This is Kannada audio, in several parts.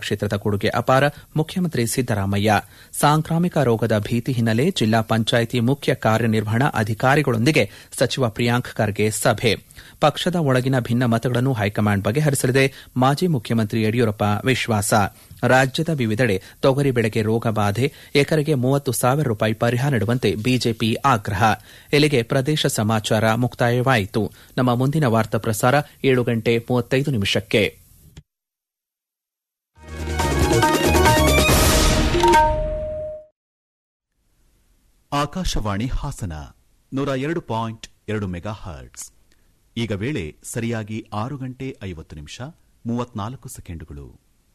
ಕ್ಷೇತ್ರದ ಕೊಡುಗೆ ಅಪಾರ ಮುಖ್ಯಮಂತ್ರಿ ಸಿದ್ದರಾಮಯ್ಯ ಸಾಂಕ್ರಾಮಿಕ ರೋಗದ ಭೀತಿ ಹಿನ್ನೆಲೆ ಜಿಲ್ಲಾ ಪಂಚಾಯಿತಿ ಮುಖ್ಯ ಕಾರ್ಯನಿರ್ವಹಣಾ ಅಧಿಕಾರಿಗಳೊಂದಿಗೆ ಸಚಿವ ಪ್ರಿಯಾಂಕ್ ಖರ್ಗೆ ಸಭೆ ಪಕ್ಷದ ಒಳಗಿನ ಭಿನ್ನ ಮತಗಳನ್ನು ಹೈಕಮಾಂಡ್ ಬಗೆಹರಿಸಲಿದೆ ಮಾಜಿ ಮುಖ್ಯಮಂತ್ರಿ ಯಡಿಯೂರಪ್ಪ ವಿಶ್ವಾಸ ರಾಜ್ಯದ ವಿವಿಧೆಡೆ ತೊಗರಿ ಬೆಳೆಗೆ ರೋಗ ಬಾಧೆ ಎಕರೆಗೆ ಮೂವತ್ತು ಸಾವಿರ ರೂಪಾಯಿ ಪರಿಹಾರ ನೀಡುವಂತೆ ಬಿಜೆಪಿ ಆಗ್ರಹ ಇಲ್ಲಿಗೆ ಪ್ರದೇಶ ಸಮಾಚಾರ ಮುಕ್ತಾಯವಾಯಿತು ನಮ್ಮ ಮುಂದಿನ ವಾರ್ತಾ ಪ್ರಸಾರ ಏಳು ಗಂಟೆ ಮೂವತ್ತೈದು ನಿಮಿಷಕ್ಕೆ ಆಕಾಶವಾಣಿ ಹಾಸನ ನೂರ ಎರಡು ಪಾಯಿಂಟ್ ಎರಡು ಮೆಗಾ ಹರ್ಟ್ಸ್ ಈಗ ವೇಳೆ ಸರಿಯಾಗಿ ಆರು ಗಂಟೆ ಐವತ್ತು ನಿಮಿಷ ಮೂವತ್ನಾಲ್ಕು ಸೆಕೆಂಡುಗಳು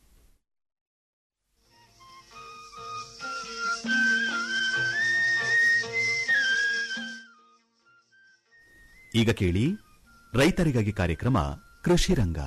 ಈಗ ಕೇಳಿ ರೈತರಿಗಾಗಿ ಕಾರ್ಯಕ್ರಮ ಕೃಷಿ ರಂಗ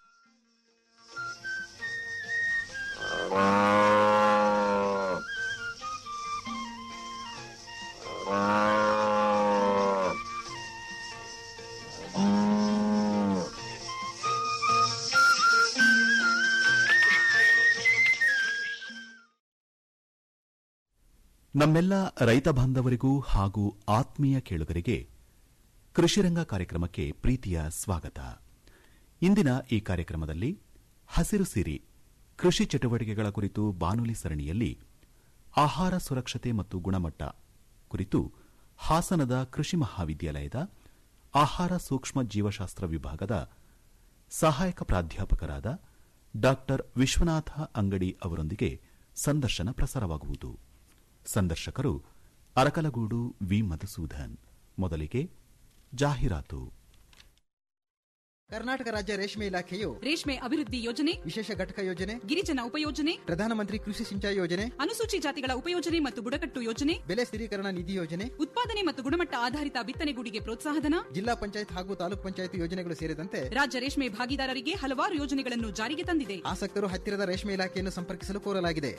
ನಮ್ಮೆಲ್ಲ ರೈತ ಬಾಂಧವರಿಗೂ ಹಾಗೂ ಆತ್ಮೀಯ ಕೇಳುಗರಿಗೆ ಕೃಷಿರಂಗ ಕಾರ್ಯಕ್ರಮಕ್ಕೆ ಪ್ರೀತಿಯ ಸ್ವಾಗತ ಇಂದಿನ ಈ ಕಾರ್ಯಕ್ರಮದಲ್ಲಿ ಹಸಿರು ಸಿರಿ ಕೃಷಿ ಚಟುವಟಿಕೆಗಳ ಕುರಿತು ಬಾನುಲಿ ಸರಣಿಯಲ್ಲಿ ಆಹಾರ ಸುರಕ್ಷತೆ ಮತ್ತು ಗುಣಮಟ್ಟ ಕುರಿತು ಹಾಸನದ ಕೃಷಿ ಮಹಾವಿದ್ಯಾಲಯದ ಆಹಾರ ಸೂಕ್ಷ್ಮ ಜೀವಶಾಸ್ತ್ರ ವಿಭಾಗದ ಸಹಾಯಕ ಪ್ರಾಧ್ಯಾಪಕರಾದ ಡಾ ವಿಶ್ವನಾಥ ಅಂಗಡಿ ಅವರೊಂದಿಗೆ ಸಂದರ್ಶನ ಪ್ರಸಾರವಾಗುವುದು ಸಂದರ್ಶಕರು ಅರಕಲಗೂಡು ವಿ ಮಧುಸೂದನ್ ಮೊದಲಿಗೆ ಜಾಹೀರಾತು ಕರ್ನಾಟಕ ರಾಜ್ಯ ರೇಷ್ಮೆ ಇಲಾಖೆಯು ರೇಷ್ಮೆ ಅಭಿವೃದ್ಧಿ ಯೋಜನೆ ವಿಶೇಷ ಘಟಕ ಯೋಜನೆ ಗಿರಿಜನ ಉಪಯೋಜನೆ ಪ್ರಧಾನಮಂತ್ರಿ ಕೃಷಿ ಸಿಂಚಾಯಿ ಯೋಜನೆ ಅನುಸೂಚಿ ಜಾತಿಗಳ ಉಪಯೋಜನೆ ಮತ್ತು ಬುಡಕಟ್ಟು ಯೋಜನೆ ಬೆಲೆ ಸ್ಥಿರೀಕರಣ ನಿಧಿ ಯೋಜನೆ ಉತ್ಪಾದನೆ ಮತ್ತು ಗುಣಮಟ್ಟ ಆಧಾರಿತ ಬಿತ್ತನೆಗೂಡಿಗೆ ಪ್ರೋತ್ಸಾಹಧನ ಜಿಲ್ಲಾ ಪಂಚಾಯತ್ ಹಾಗೂ ತಾಲೂಕ್ ಪಂಚಾಯತ್ ಯೋಜನೆಗಳು ಸೇರಿದಂತೆ ರಾಜ್ಯ ರೇಷ್ಮೆ ಭಾಗಿದಾರರಿಗೆ ಹಲವಾರು ಯೋಜನೆಗಳನ್ನು ಜಾರಿಗೆ ತಂದಿದೆ ಆಸಕ್ತರು ಹತ್ತಿರದ ರೇಷ್ಮೆ ಇಲಾಖೆಯನ್ನು ಸಂಪರ್ಕಿಸಲು ಕೋರಲಾಗಿದೆ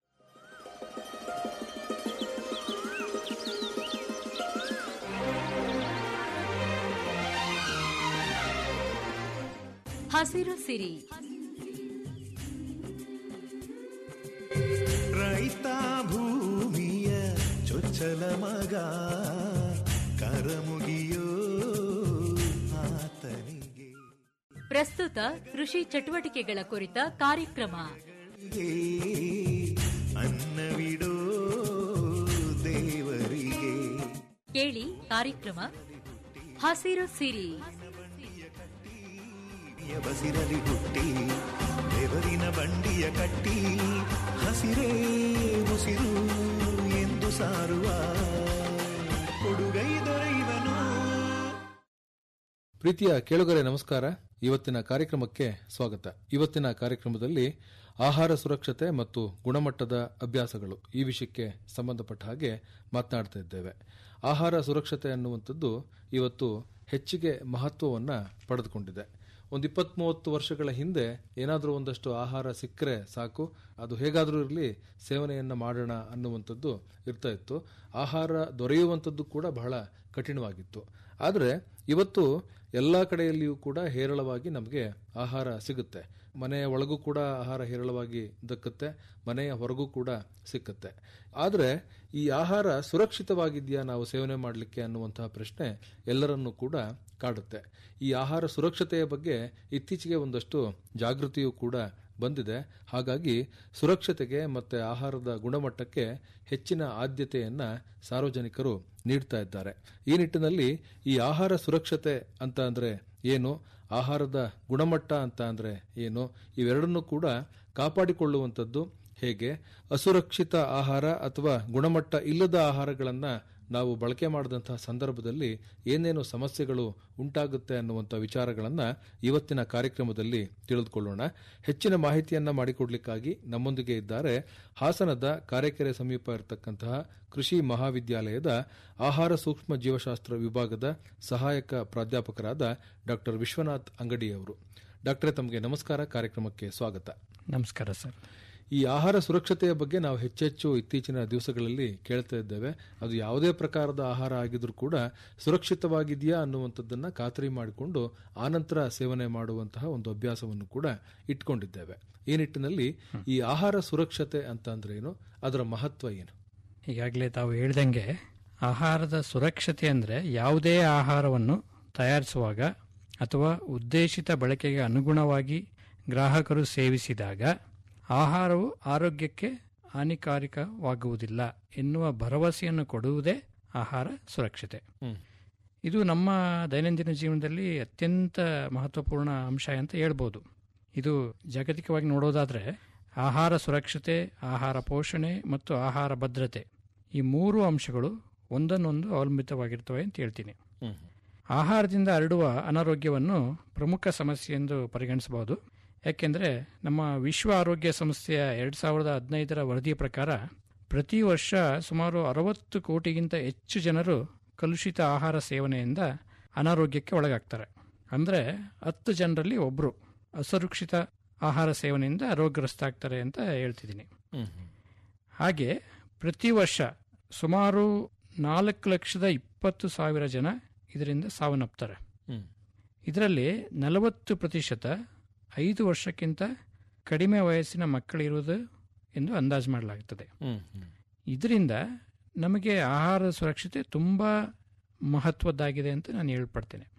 ಹಸಿರು ಸಿರಿ ರೈತ ಭೂಮಿಯ ಚೊಚ್ಚಲ ಮಗ ಕರಮುಗಿಯೋ ಆತನಿಗೆ ಪ್ರಸ್ತುತ ಕೃಷಿ ಚಟುವಟಿಕೆಗಳ ಕುರಿತ ಕಾರ್ಯಕ್ರಮ ಅನ್ನವಿಡೋ ದೇವರಿಗೆ ಕೇಳಿ ಕಾರ್ಯಕ್ರಮ ಹಸಿರು ಸಿರಿ ಬಸಿರಲಿ ಹುಟ್ಟಿ ಬೆವರಿನ ಬಂಡಿಯ ಕಟ್ಟಿ ಹಸಿರೇ ಉಸಿರು ಎಂದು ಸಾರುವ ಕೊಡುಗೈ ದೊರೆಯುವನು ಪ್ರೀತಿಯ ಕೇಳುಗರೆ ನಮಸ್ಕಾರ ಇವತ್ತಿನ ಕಾರ್ಯಕ್ರಮಕ್ಕೆ ಸ್ವಾಗತ ಇವತ್ತಿನ ಕಾರ್ಯಕ್ರಮದಲ್ಲಿ ಆಹಾರ ಸುರಕ್ಷತೆ ಮತ್ತು ಗುಣಮಟ್ಟದ ಅಭ್ಯಾಸಗಳು ಈ ವಿಷಯಕ್ಕೆ ಸಂಬಂಧಪಟ್ಟ ಹಾಗೆ ಮಾತನಾಡ್ತಾ ಇದ್ದೇವೆ ಆಹಾರ ಸುರಕ್ಷತೆ ಅನ್ನುವಂಥದ್ದು ಇವತ್ತು ಹೆಚ್ಚಿಗೆ ಮಹತ್ವವನ್ನು ಪಡೆದುಕೊಂಡಿದೆ ಒಂದು ಇಪ್ಪತ್ತ್ ಮೂವತ್ತು ವರ್ಷಗಳ ಹಿಂದೆ ಏನಾದರೂ ಒಂದಷ್ಟು ಆಹಾರ ಸಿಕ್ಕರೆ ಸಾಕು ಅದು ಹೇಗಾದರೂ ಇರಲಿ ಸೇವನೆಯನ್ನು ಮಾಡೋಣ ಅನ್ನುವಂಥದ್ದು ಇರ್ತಾ ಇತ್ತು ಆಹಾರ ದೊರೆಯುವಂಥದ್ದು ಕೂಡ ಬಹಳ ಕಠಿಣವಾಗಿತ್ತು ಆದರೆ ಇವತ್ತು ಎಲ್ಲ ಕಡೆಯಲ್ಲಿಯೂ ಕೂಡ ಹೇರಳವಾಗಿ ನಮಗೆ ಆಹಾರ ಸಿಗುತ್ತೆ ಮನೆಯ ಒಳಗೂ ಕೂಡ ಆಹಾರ ಹೇರಳವಾಗಿ ದಕ್ಕುತ್ತೆ ಮನೆಯ ಹೊರಗೂ ಕೂಡ ಸಿಕ್ಕುತ್ತೆ ಆದರೆ ಈ ಆಹಾರ ಸುರಕ್ಷಿತವಾಗಿದೆಯಾ ನಾವು ಸೇವನೆ ಮಾಡಲಿಕ್ಕೆ ಅನ್ನುವಂತಹ ಪ್ರಶ್ನೆ ಎಲ್ಲರನ್ನೂ ಕೂಡ ಕಾಡುತ್ತೆ ಈ ಆಹಾರ ಸುರಕ್ಷತೆಯ ಬಗ್ಗೆ ಇತ್ತೀಚೆಗೆ ಒಂದಷ್ಟು ಜಾಗೃತಿಯೂ ಕೂಡ ಬಂದಿದೆ ಹಾಗಾಗಿ ಸುರಕ್ಷತೆಗೆ ಮತ್ತು ಆಹಾರದ ಗುಣಮಟ್ಟಕ್ಕೆ ಹೆಚ್ಚಿನ ಆದ್ಯತೆಯನ್ನ ಸಾರ್ವಜನಿಕರು ನೀಡ್ತಾ ಇದ್ದಾರೆ ಈ ನಿಟ್ಟಿನಲ್ಲಿ ಈ ಆಹಾರ ಸುರಕ್ಷತೆ ಅಂತ ಅಂದ್ರೆ ಏನು ಆಹಾರದ ಗುಣಮಟ್ಟ ಅಂತ ಅಂದ್ರೆ ಏನು ಇವೆರಡನ್ನೂ ಕೂಡ ಕಾಪಾಡಿಕೊಳ್ಳುವಂಥದ್ದು ಹೇಗೆ ಅಸುರಕ್ಷಿತ ಆಹಾರ ಅಥವಾ ಗುಣಮಟ್ಟ ಇಲ್ಲದ ಆಹಾರಗಳನ್ನು ನಾವು ಬಳಕೆ ಮಾಡಿದಂತಹ ಸಂದರ್ಭದಲ್ಲಿ ಏನೇನು ಸಮಸ್ಯೆಗಳು ಉಂಟಾಗುತ್ತೆ ಅನ್ನುವಂಥ ವಿಚಾರಗಳನ್ನು ಇವತ್ತಿನ ಕಾರ್ಯಕ್ರಮದಲ್ಲಿ ತಿಳಿದುಕೊಳ್ಳೋಣ ಹೆಚ್ಚಿನ ಮಾಹಿತಿಯನ್ನ ಮಾಡಿಕೊಡ್ಲಿಕ್ಕಾಗಿ ನಮ್ಮೊಂದಿಗೆ ಇದ್ದಾರೆ ಹಾಸನದ ಕಾರೆಕೆರೆ ಸಮೀಪ ಇರತಕ್ಕಂತಹ ಕೃಷಿ ಮಹಾವಿದ್ಯಾಲಯದ ಆಹಾರ ಸೂಕ್ಷ್ಮ ಜೀವಶಾಸ್ತ್ರ ವಿಭಾಗದ ಸಹಾಯಕ ಪ್ರಾಧ್ಯಾಪಕರಾದ ಡಾಕ್ಟರ್ ವಿಶ್ವನಾಥ್ ಅಂಗಡಿ ಅವರು ಡಾಕ್ಟರೇ ತಮಗೆ ನಮಸ್ಕಾರ ಕಾರ್ಯಕ್ರಮಕ್ಕೆ ಸ್ವಾಗತ ನಮಸ್ಕಾರ ಸರ್ ಈ ಆಹಾರ ಸುರಕ್ಷತೆಯ ಬಗ್ಗೆ ನಾವು ಹೆಚ್ಚೆಚ್ಚು ಇತ್ತೀಚಿನ ದಿವಸಗಳಲ್ಲಿ ಕೇಳ್ತಾ ಇದ್ದೇವೆ ಅದು ಯಾವುದೇ ಪ್ರಕಾರದ ಆಹಾರ ಆಗಿದ್ರೂ ಕೂಡ ಸುರಕ್ಷಿತವಾಗಿದೆಯಾ ಅನ್ನುವಂಥದ್ದನ್ನ ಖಾತರಿ ಮಾಡಿಕೊಂಡು ಆನಂತರ ಸೇವನೆ ಮಾಡುವಂತಹ ಒಂದು ಅಭ್ಯಾಸವನ್ನು ಕೂಡ ಇಟ್ಕೊಂಡಿದ್ದೇವೆ ಈ ನಿಟ್ಟಿನಲ್ಲಿ ಈ ಆಹಾರ ಸುರಕ್ಷತೆ ಅಂತ ಅಂದ್ರೆ ಏನು ಅದರ ಮಹತ್ವ ಏನು ಈಗಾಗಲೇ ತಾವು ಹೇಳ್ದಂಗೆ ಆಹಾರದ ಸುರಕ್ಷತೆ ಅಂದರೆ ಯಾವುದೇ ಆಹಾರವನ್ನು ತಯಾರಿಸುವಾಗ ಅಥವಾ ಉದ್ದೇಶಿತ ಬಳಕೆಗೆ ಅನುಗುಣವಾಗಿ ಗ್ರಾಹಕರು ಸೇವಿಸಿದಾಗ ಆಹಾರವು ಆರೋಗ್ಯಕ್ಕೆ ಹಾನಿಕಾರಕವಾಗುವುದಿಲ್ಲ ಎನ್ನುವ ಭರವಸೆಯನ್ನು ಕೊಡುವುದೇ ಆಹಾರ ಸುರಕ್ಷತೆ ಇದು ನಮ್ಮ ದೈನಂದಿನ ಜೀವನದಲ್ಲಿ ಅತ್ಯಂತ ಮಹತ್ವಪೂರ್ಣ ಅಂಶ ಅಂತ ಹೇಳ್ಬೋದು ಇದು ಜಾಗತಿಕವಾಗಿ ನೋಡೋದಾದರೆ ಆಹಾರ ಸುರಕ್ಷತೆ ಆಹಾರ ಪೋಷಣೆ ಮತ್ತು ಆಹಾರ ಭದ್ರತೆ ಈ ಮೂರು ಅಂಶಗಳು ಒಂದನ್ನೊಂದು ಅವಲಂಬಿತವಾಗಿರ್ತವೆ ಅಂತ ಹೇಳ್ತೀನಿ ಆಹಾರದಿಂದ ಹರಡುವ ಅನಾರೋಗ್ಯವನ್ನು ಪ್ರಮುಖ ಸಮಸ್ಯೆ ಎಂದು ಪರಿಗಣಿಸಬಹುದು ಯಾಕೆಂದರೆ ನಮ್ಮ ವಿಶ್ವ ಆರೋಗ್ಯ ಸಂಸ್ಥೆಯ ಎರಡು ಸಾವಿರದ ಹದಿನೈದರ ವರದಿಯ ಪ್ರಕಾರ ಪ್ರತಿ ವರ್ಷ ಸುಮಾರು ಅರವತ್ತು ಕೋಟಿಗಿಂತ ಹೆಚ್ಚು ಜನರು ಕಲುಷಿತ ಆಹಾರ ಸೇವನೆಯಿಂದ ಅನಾರೋಗ್ಯಕ್ಕೆ ಒಳಗಾಗ್ತಾರೆ ಅಂದರೆ ಹತ್ತು ಜನರಲ್ಲಿ ಒಬ್ಬರು ಅಸುರಕ್ಷಿತ ಆಹಾರ ಸೇವನೆಯಿಂದ ರೋಗಗ್ರಸ್ತ ಆಗ್ತಾರೆ ಅಂತ ಹೇಳ್ತಿದ್ದೀನಿ ಹಾಗೆ ಪ್ರತಿ ವರ್ಷ ಸುಮಾರು ನಾಲ್ಕು ಲಕ್ಷದ ಇಪ್ಪತ್ತು ಸಾವಿರ ಜನ ಇದರಿಂದ ಸಾವನ್ನಪ್ತಾರೆ ಇದರಲ್ಲಿ ನಲವತ್ತು ಪ್ರತಿಶತ ಐದು ವರ್ಷಕ್ಕಿಂತ ಕಡಿಮೆ ವಯಸ್ಸಿನ ಮಕ್ಕಳಿರುವುದು ಎಂದು ಅಂದಾಜು ಮಾಡಲಾಗುತ್ತದೆ ಇದರಿಂದ ನಮಗೆ ಆಹಾರದ ಸುರಕ್ಷತೆ ತುಂಬ ಮಹತ್ವದ್ದಾಗಿದೆ ಅಂತ ನಾನು ಹೇಳ್ಪಡ್ತೇನೆ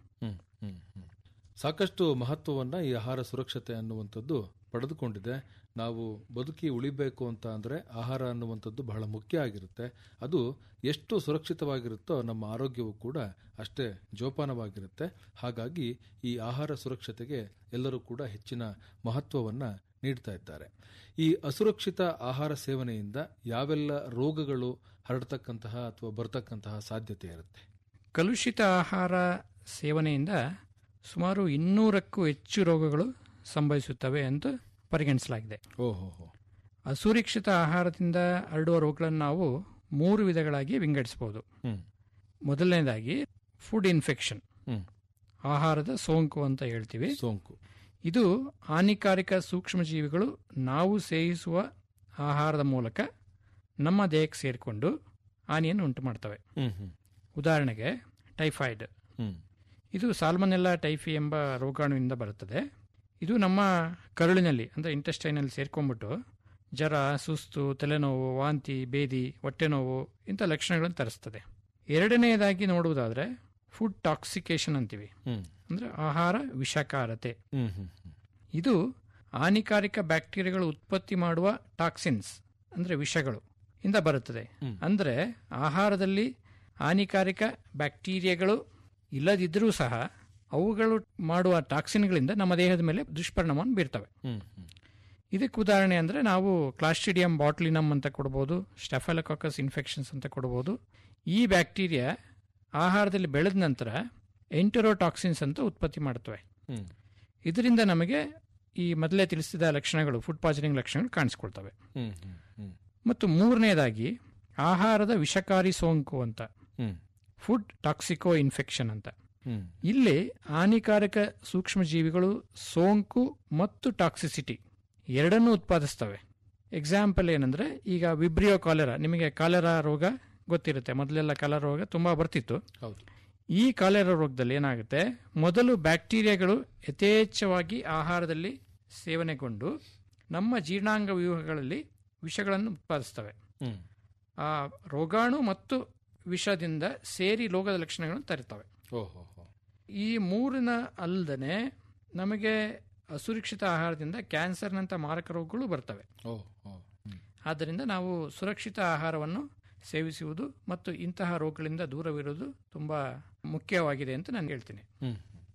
ಸಾಕಷ್ಟು ಮಹತ್ವವನ್ನ ಈ ಆಹಾರ ಸುರಕ್ಷತೆ ಅನ್ನುವಂಥದ್ದು ಪಡೆದುಕೊಂಡಿದೆ ನಾವು ಬದುಕಿ ಉಳಿಬೇಕು ಅಂತ ಅಂದ್ರೆ ಆಹಾರ ಅನ್ನುವಂಥದ್ದು ಬಹಳ ಮುಖ್ಯ ಆಗಿರುತ್ತೆ ಅದು ಎಷ್ಟು ಸುರಕ್ಷಿತವಾಗಿರುತ್ತೋ ನಮ್ಮ ಆರೋಗ್ಯವು ಕೂಡ ಅಷ್ಟೇ ಜೋಪಾನವಾಗಿರುತ್ತೆ ಹಾಗಾಗಿ ಈ ಆಹಾರ ಸುರಕ್ಷತೆಗೆ ಎಲ್ಲರೂ ಕೂಡ ಹೆಚ್ಚಿನ ಮಹತ್ವವನ್ನ ನೀಡ್ತಾ ಇದ್ದಾರೆ ಈ ಅಸುರಕ್ಷಿತ ಆಹಾರ ಸೇವನೆಯಿಂದ ಯಾವೆಲ್ಲ ರೋಗಗಳು ಹರಡ್ತಕ್ಕಂತಹ ಅಥವಾ ಬರ್ತಕ್ಕಂತಹ ಸಾಧ್ಯತೆ ಇರುತ್ತೆ ಕಲುಷಿತ ಆಹಾರ ಸೇವನೆಯಿಂದ ಸುಮಾರು ಇನ್ನೂರಕ್ಕೂ ಹೆಚ್ಚು ರೋಗಗಳು ಸಂಭವಿಸುತ್ತವೆ ಅಂತ ಪರಿಗಣಿಸಲಾಗಿದೆ ಓಹೋ ಅಸುರಕ್ಷಿತ ಆಹಾರದಿಂದ ಹರಡುವ ರೋಗಗಳನ್ನು ನಾವು ಮೂರು ವಿಧಗಳಾಗಿ ವಿಂಗಡಿಸಬಹುದು ಹ್ಮ್ ಮೊದಲನೇದಾಗಿ ಫುಡ್ ಇನ್ಫೆಕ್ಷನ್ ಹ್ಮ್ ಆಹಾರದ ಸೋಂಕು ಅಂತ ಹೇಳ್ತೀವಿ ಸೋಂಕು ಇದು ಹಾನಿಕಾರಕ ಸೂಕ್ಷ್ಮಜೀವಿಗಳು ನಾವು ಸೇವಿಸುವ ಆಹಾರದ ಮೂಲಕ ನಮ್ಮ ದೇಹಕ್ಕೆ ಸೇರಿಕೊಂಡು ಹಾನಿಯನ್ನು ಉಂಟು ಮಾಡ್ತವೆ ಹ್ಮ್ ಹ್ಮ್ ಉದಾಹರಣೆಗೆ ಟೈಫಾಯ್ಡ್ ಹ್ಮ್ ಇದು ಸಾಲ್ಮನೆಲ್ಲಾ ಟೈಫಿ ಎಂಬ ರೋಗಾಣುವಿಂದ ಬರುತ್ತದೆ ಇದು ನಮ್ಮ ಕರುಳಿನಲ್ಲಿ ಅಂದರೆ ಇಂಟೆಸ್ಟೈನಲ್ಲಿ ಸೇರ್ಕೊಂಡ್ಬಿಟ್ಟು ಜ್ವರ ಸುಸ್ತು ತಲೆನೋವು ವಾಂತಿ ಬೇದಿ ಹೊಟ್ಟೆನೋವು ಇಂಥ ಲಕ್ಷಣಗಳನ್ನು ತರಿಸ್ತದೆ ಎರಡನೆಯದಾಗಿ ನೋಡುವುದಾದರೆ ಫುಡ್ ಟಾಕ್ಸಿಕೇಶನ್ ಅಂತೀವಿ ಹ್ಮ್ ಅಂದರೆ ಆಹಾರ ವಿಷಕಾರತೆ ಹ್ಮ್ ಹ್ಮ್ ಹ್ಮ್ ಇದು ಹಾನಿಕಾರಕ ಬ್ಯಾಕ್ಟೀರಿಯಾಗಳು ಉತ್ಪತ್ತಿ ಮಾಡುವ ಟಾಕ್ಸಿನ್ಸ್ ಅಂದರೆ ವಿಷಗಳು ಇಂದ ಬರುತ್ತದೆ ಅಂದರೆ ಆಹಾರದಲ್ಲಿ ಹಾನಿಕಾರಕ ಬ್ಯಾಕ್ಟೀರಿಯಾಗಳು ಇಲ್ಲದಿದ್ದರೂ ಸಹ ಅವುಗಳು ಮಾಡುವ ಟಾಕ್ಸಿನ್ಗಳಿಂದ ನಮ್ಮ ದೇಹದ ಮೇಲೆ ದುಷ್ಪರಿಣಾಮವನ್ನು ಬೀರ್ತವೆ ಹ್ಮ್ ಹ್ಮ್ ಇದಕ್ಕೆ ಉದಾಹರಣೆ ಅಂದರೆ ನಾವು ಕ್ಲಾಸ್ಟಿಡಿಯಂ ಬಾಟ್ಲಿನಮ್ ಅಂತ ಕೊಡ್ಬೋದು ಸ್ಟೆಫಲಕಾಕಸ್ ಇನ್ಫೆಕ್ಷನ್ಸ್ ಅಂತ ಕೊಡ್ಬೋದು ಈ ಬ್ಯಾಕ್ಟೀರಿಯಾ ಆಹಾರದಲ್ಲಿ ಬೆಳೆದ ನಂತರ ಎಂಟೆರೋಟಾಕ್ಸಿನ್ಸ್ ಅಂತ ಉತ್ಪತ್ತಿ ಮಾಡ್ತವೆ ಹ್ಮ್ ಇದರಿಂದ ನಮಗೆ ಈ ಮೊದಲೇ ತಿಳಿಸಿದ ಲಕ್ಷಣಗಳು ಫುಡ್ ಪಾಯ್ಸನಿಂಗ್ ಲಕ್ಷಣಗಳು ಕಾಣಿಸ್ಕೊಳ್ತವೆ ಹ್ಮ್ ಹ್ಮ್ ಹ್ಮ್ ಮತ್ತು ಮೂರನೇದಾಗಿ ಆಹಾರದ ವಿಷಕಾರಿ ಸೋಂಕು ಅಂತ ಹ್ಮ್ ಫುಡ್ ಟಾಕ್ಸಿಕೋ ಇನ್ಫೆಕ್ಷನ್ ಅಂತ ಹ್ಮ್ ಇಲ್ಲಿ ಹಾನಿಕಾರಕ ಸೂಕ್ಷ್ಮಜೀವಿಗಳು ಸೋಂಕು ಮತ್ತು ಟಾಕ್ಸಿಸಿಟಿ ಎರಡನ್ನೂ ಉತ್ಪಾದಿಸ್ತವೆ ಎಕ್ಸಾಂಪಲ್ ಏನಂದ್ರೆ ಈಗ ವಿಬ್ರಿಯೋ ಕಾಲೆರಾ ನಿಮಗೆ ಕಾಲೆರಾ ರೋಗ ಗೊತ್ತಿರುತ್ತೆ ಮೊದಲೆಲ್ಲ ಕಾಲೆರಾ ರೋಗ ತುಂಬಾ ಬರ್ತಿತ್ತು ಹೌದು ಈ ಕಾಲೆರಾ ರೋಗದಲ್ಲಿ ಏನಾಗುತ್ತೆ ಮೊದಲು ಬ್ಯಾಕ್ಟೀರಿಯಾಗಳು ಯಥೇಚ್ಛವಾಗಿ ಆಹಾರದಲ್ಲಿ ಸೇವನೆಗೊಂಡು ನಮ್ಮ ಜೀರ್ಣಾಂಗ ವ್ಯೂಹಗಳಲ್ಲಿ ವಿಷಗಳನ್ನು ಉತ್ಪಾದಿಸ್ತವೆ ಹ್ಮ್ ಆ ರೋಗಾಣು ಮತ್ತು ವಿಷದಿಂದ ಸೇರಿ ರೋಗದ ಲಕ್ಷಣಗಳನ್ನು ತರುತ್ತವೆ ಓಹೋ ಹೋ ಈ ಮೂರಿನ ಅಲ್ಲದೆ ನಮಗೆ ಅಸುರಕ್ಷಿತ ಆಹಾರದಿಂದ ಕ್ಯಾನ್ಸರ್ನಂಥ ಮಾರಕ ರೋಗಗಳು ಬರ್ತವೆ ಓ ಓ ಹ್ಮ್ ಆದ್ದರಿಂದ ನಾವು ಸುರಕ್ಷಿತ ಆಹಾರವನ್ನು ಸೇವಿಸುವುದು ಮತ್ತು ಇಂತಹ ರೋಗಗಳಿಂದ ದೂರವಿರುವುದು ತುಂಬ ಮುಖ್ಯವಾಗಿದೆ ಅಂತ ನಾನು ಹೇಳ್ತೀನಿ ಹ್ಮ್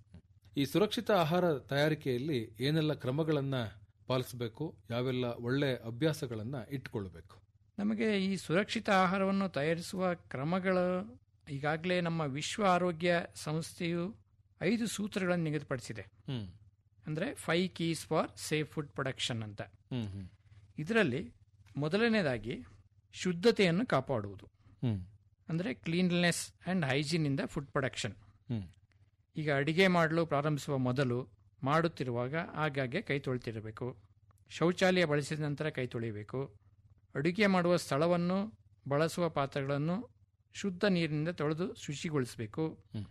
ಈ ಸುರಕ್ಷಿತ ಆಹಾರ ತಯಾರಿಕೆಯಲ್ಲಿ ಏನೆಲ್ಲ ಕ್ರಮಗಳನ್ನ ಪಾಲಿಸಬೇಕು ಯಾವೆಲ್ಲ ಒಳ್ಳೆ ಅಭ್ಯಾಸಗಳನ್ನ ಇಟ್ಕೊಳ್ಬೇಕು ನಮಗೆ ಈ ಸುರಕ್ಷಿತ ಆಹಾರವನ್ನು ತಯಾರಿಸುವ ಕ್ರಮಗಳು ಈಗಾಗಲೇ ನಮ್ಮ ವಿಶ್ವ ಆರೋಗ್ಯ ಸಂಸ್ಥೆಯು ಐದು ಸೂತ್ರಗಳನ್ನು ನಿಗದಿಪಡಿಸಿದೆ ಹ್ಮ್ ಅಂದರೆ five keys for safe food production ಅಂತ ಹ್ಮ್ ಹ್ಮ್ ಇದರಲ್ಲಿ ಮೊದಲನೇದಾಗಿ ಶುದ್ಧತೆಯನ್ನು ಕಾಪಾಡುವುದು ಹ್ಮ್ ಅಂದರೆ ಕ್ಲೀನ್ನೆಸ್ ಆ್ಯಂಡ್ ಹೈಜೀನಿಂದ ಫುಡ್ ಪ್ರೊಡಕ್ಷನ್ ಹ್ಮ್ ಈಗ ಅಡಿಗೆ ಮಾಡಲು ಪ್ರಾರಂಭಿಸುವ ಮೊದಲು ಮಾಡುತ್ತಿರುವಾಗ ಆಗಾಗ್ಗೆ ಕೈ ತೊಳ್ತಿರಬೇಕು ಶೌಚಾಲಯ ಬಳಸಿದ ನಂತರ ಕೈ ತೊಳೆಯಬೇಕು ಅಡುಗೆ ಮಾಡುವ ಸ್ಥಳವನ್ನು ಬಳಸುವ ಪಾತ್ರೆಗಳನ್ನು ಶುದ್ಧ ನೀರಿನಿಂದ ತೊಳೆದು ಶುಚಿಗೊಳಿಸಬೇಕು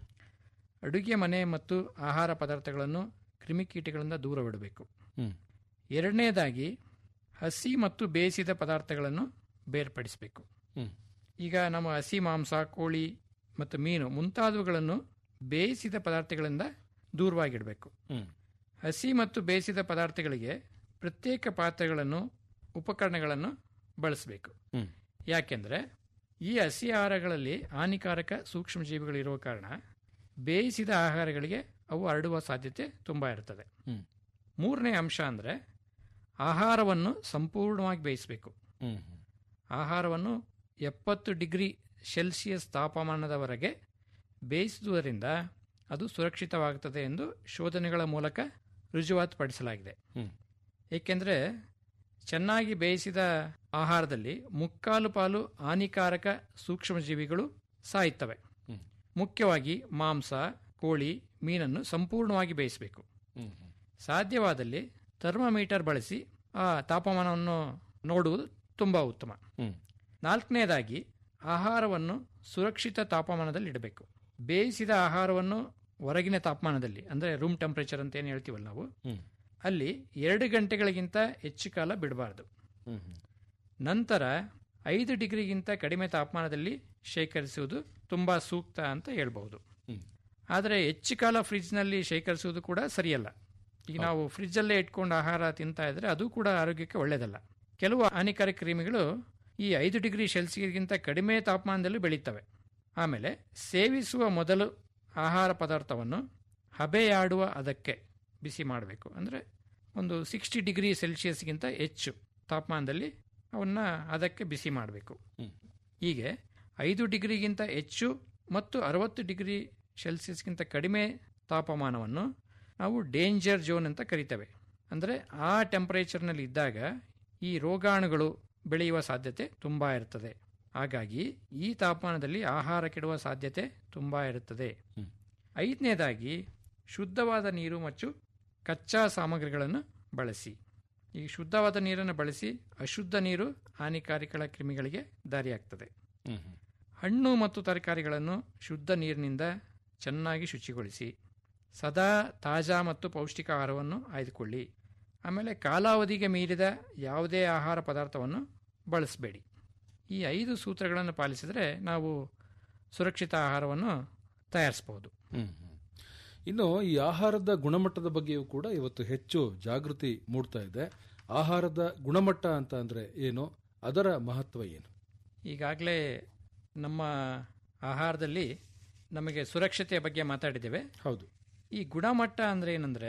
ಅಡುಗೆ ಮನೆ ಮತ್ತು ಆಹಾರ ಪದಾರ್ಥಗಳನ್ನು ಕ್ರಿಮಿಕೀಟಗಳಿಂದ ದೂರವಿಡಬೇಕು ಹ್ಮ್. ಎರಡನೇದಾಗಿ ಹಸಿ ಮತ್ತು ಬೇಯಿಸಿದ ಪದಾರ್ಥಗಳನ್ನು ಬೇರ್ಪಡಿಸಬೇಕು ಹ್ಮ್. ಈಗ ನಮ್ಮ ಹಸಿ ಮಾಂಸ ಕೋಳಿ ಮತ್ತು ಮೀನು ಮುಂತಾದವುಗಳನ್ನು ಬೇಯಿಸಿದ ಪದಾರ್ಥಗಳಿಂದ ದೂರವಾಗಿಡಬೇಕು ಹ್ಮ್. ಹಸಿ ಮತ್ತು ಬೇಯಿಸಿದ ಪದಾರ್ಥಗಳಿಗೆ ಪ್ರತ್ಯೇಕ ಪಾತ್ರೆಗಳನ್ನು ಉಪಕರಣಗಳನ್ನು ಬಳಸಬೇಕು ಹ್ಮ್. ಯಾಕೆಂದರೆ ಈ ಹಸಿ ಆಹಾರಗಳಲ್ಲಿ ಹಾನಿಕಾರಕ ಸೂಕ್ಷ್ಮಜೀವಿಗಳಿರುವ ಕಾರಣ ಬೇಯಿಸಿದ ಆಹಾರಗಳಿಗೆ ಅವು ಹರಡುವ ಸಾಧ್ಯತೆ ತುಂಬ ಇರ್ತದೆ ಹ್ಮ್. ಮೂರನೇ ಅಂಶ ಅಂದರೆ ಆಹಾರವನ್ನು ಸಂಪೂರ್ಣವಾಗಿ ಬೇಯಿಸಬೇಕು ಹ್ಮ್. ಹ್ಮ್. ಆಹಾರವನ್ನು ಎಪ್ಪತ್ತು ಡಿಗ್ರಿ ಸೆಲ್ಸಿಯಸ್ ತಾಪಮಾನದವರೆಗೆ ಬೇಯಿಸುವುದರಿಂದ ಅದು ಸುರಕ್ಷಿತವಾಗುತ್ತದೆ ಎಂದು ಶೋಧನೆಗಳ ಮೂಲಕ ರುಜುವಾತುಪಡಿಸಲಾಗಿದೆ ಹ್ಮ್. ಏಕೆಂದರೆ ಚೆನ್ನಾಗಿ ಬೇಯಿಸಿದ ಆಹಾರದಲ್ಲಿ ಮುಕ್ಕಾಲು ಪಾಲು ಹಾನಿಕಾರಕ ಸೂಕ್ಷ್ಮಜೀವಿಗಳು ಸಾಯುತ್ತವೆ ಹ್ಮ್. ಮುಖ್ಯವಾಗಿ ಮಾಂಸ ಕೋಳಿ ಮೀನನ್ನು ಸಂಪೂರ್ಣವಾಗಿ ಬೇಯಿಸಬೇಕು ಹ್ಮ್. ಹ್ಮ್. ಸಾಧ್ಯವಾದಲ್ಲಿ ಥರ್ಮೋಮೀಟರ್ ಬಳಸಿ ಆ ತಾಪಮಾನವನ್ನು ನೋಡುವುದು ತುಂಬ ಉತ್ತಮ ಹ್ಮ್. ನಾಲ್ಕನೇದಾಗಿ ಆಹಾರವನ್ನು ಸುರಕ್ಷಿತ ತಾಪಮಾನದಲ್ಲಿ ಇಡಬೇಕು ಬೇಯಿಸಿದ ಆಹಾರವನ್ನು ಹೊರಗಿನ ತಾಪಮಾನದಲ್ಲಿ ಅಂದರೆ ರೂಮ್ ಟೆಂಪರೇಚರ್ ಅಂತ ಏನು ಹೇಳ್ತೀವಲ್ಲ ನಾವು ಹ್ಮ್. ಅಲ್ಲಿ ಎರಡು ಗಂಟೆಗಳಿಗಿಂತ ಹೆಚ್ಚು ಕಾಲ ಬಿಡಬಾರ್ದು ಹ್ಮ್. ಹ್ಮ್. ನಂತರ ಐದು ಡಿಗ್ರಿಗಿಂತ ಕಡಿಮೆ ತಾಪಮಾನದಲ್ಲಿ ಶೇಖರಿಸುವುದು ತುಂಬ ಸೂಕ್ತ ಅಂತ ಹೇಳ್ಬಹುದು ಹ್ಮ್. ಆದರೆ ಹೆಚ್ಚು ಕಾಲ ಫ್ರಿಜ್ನಲ್ಲಿ ಶೇಖರಿಸುವುದು ಕೂಡ ಸರಿಯಲ್ಲ ಈಗ ನಾವು ಫ್ರಿಜ್ಜಲ್ಲೇ ಇಟ್ಕೊಂಡು ಆಹಾರ ತಿಂತಾ ಇದ್ರೆ ಅದು ಕೂಡ ಆರೋಗ್ಯಕ್ಕೆ ಒಳ್ಳೆಯದಲ್ಲ ಕೆಲವು ಹಾನಿಕಾರಕ ಕ್ರಿಮಿಗಳು ಈ ಐದು ಡಿಗ್ರಿ ಸೆಲ್ಸಿಯಸ್ಗಿಂತ ಕಡಿಮೆ ತಾಪಮಾನದಲ್ಲಿ ಬೆಳೀತವೆ ಆಮೇಲೆ ಸೇವಿಸುವ ಮೊದಲು ಆಹಾರ ಪದಾರ್ಥವನ್ನು ಹಬೆಯಾಡುವ ಅದಕ್ಕೆ ಬಿಸಿ ಮಾಡಬೇಕು ಅಂದರೆ ಒಂದು ಸಿಕ್ಸ್ಟಿ ಡಿಗ್ರಿ ಸೆಲ್ಸಿಯಸ್ಗಿಂತ ಹೆಚ್ಚು ತಾಪಮಾನದಲ್ಲಿ ಅವನ್ನ ಅದಕ್ಕೆ ಬಿಸಿ ಮಾಡಬೇಕು ಹ್ಮ್. ಹೀಗೆ ಐದು ಡಿಗ್ರಿಗಿಂತ ಹೆಚ್ಚು ಮತ್ತು ಅರವತ್ತು ಡಿಗ್ರಿ ಸೆಲ್ಸಿಯಸ್ಗಿಂತ ಕಡಿಮೆ ತಾಪಮಾನವನ್ನು ನಾವು ಡೇಂಜರ್ ಝೋನ್ ಅಂತ ಕರಿತೇವೆ ಅಂದರೆ ಆ ಟೆಂಪರೇಚರ್ನಲ್ಲಿ ಇದ್ದಾಗ ಈ ರೋಗಾಣುಗಳು ಬೆಳೆಯುವ ಸಾಧ್ಯತೆ ತುಂಬ ಇರ್ತದೆ ಹಾಗಾಗಿ ಈ ತಾಪಮಾನದಲ್ಲಿ ಆಹಾರ ಕೆಡುವ ಸಾಧ್ಯತೆ ತುಂಬ ಇರುತ್ತದೆ ಹ್ಮ್. ಐದನೇದಾಗಿ ಶುದ್ಧವಾದ ನೀರು ಮತ್ತು ಕಚ್ಚಾ ಸಾಮಗ್ರಿಗಳನ್ನು ಬಳಸಿ ಈ ಶುದ್ಧವಾದ ನೀರನ್ನು ಬಳಸಿ ಅಶುದ್ಧ ನೀರು ಹಾನಿಕಾರಕ ಕ್ರಿಮಿಗಳಿಗೆ ದಾರಿಯಾಗ್ತದೆ ಹ್ಮ್. ಹ್ಮ್. ಹಣ್ಣು ಮತ್ತು ತರಕಾರಿಗಳನ್ನು ಶುದ್ಧ ನೀರಿನಿಂದ ಚೆನ್ನಾಗಿ ಶುಚಿಗೊಳಿಸಿ ಸದಾ ತಾಜಾ ಮತ್ತು ಪೌಷ್ಟಿಕ ಆಹಾರವನ್ನು ಆಯ್ದುಕೊಳ್ಳಿ ಆಮೇಲೆ ಕಾಲಾವಧಿಗೆ ಮೀರಿದ ಯಾವುದೇ ಆಹಾರ ಪದಾರ್ಥವನ್ನು ಬಳಸಬೇಡಿ ಈ ಐದು ಸೂತ್ರಗಳನ್ನು ಪಾಲಿಸಿದರೆ ನಾವು ಸುರಕ್ಷಿತ ಆಹಾರವನ್ನು ತಯಾರಿಸಬಹುದು ಹ್ಮ್. ಹ್ಮ್. ಇನ್ನು ಈ ಆಹಾರದ ಗುಣಮಟ್ಟದ ಬಗ್ಗೆಯೂ ಕೂಡ ಇವತ್ತು ಹೆಚ್ಚು ಜಾಗೃತಿ ಮೂಡ್ತಾ ಇದೆ ಆಹಾರದ ಗುಣಮಟ್ಟ ಅಂತ ಅಂದ್ರೆ ಏನು ಅದರ ಮಹತ್ವ ಏನು ಈಗಾಗಲೇ ನಮ್ಮ ಆಹಾರದಲ್ಲಿ ನಮಗೆ ಸುರಕ್ಷತೆಯ ಬಗ್ಗೆ ಮಾತಾಡಿದ್ದೇವೆ ಹೌದು ಈ ಗುಣಮಟ್ಟ ಅಂದರೆ ಏನಂದರೆ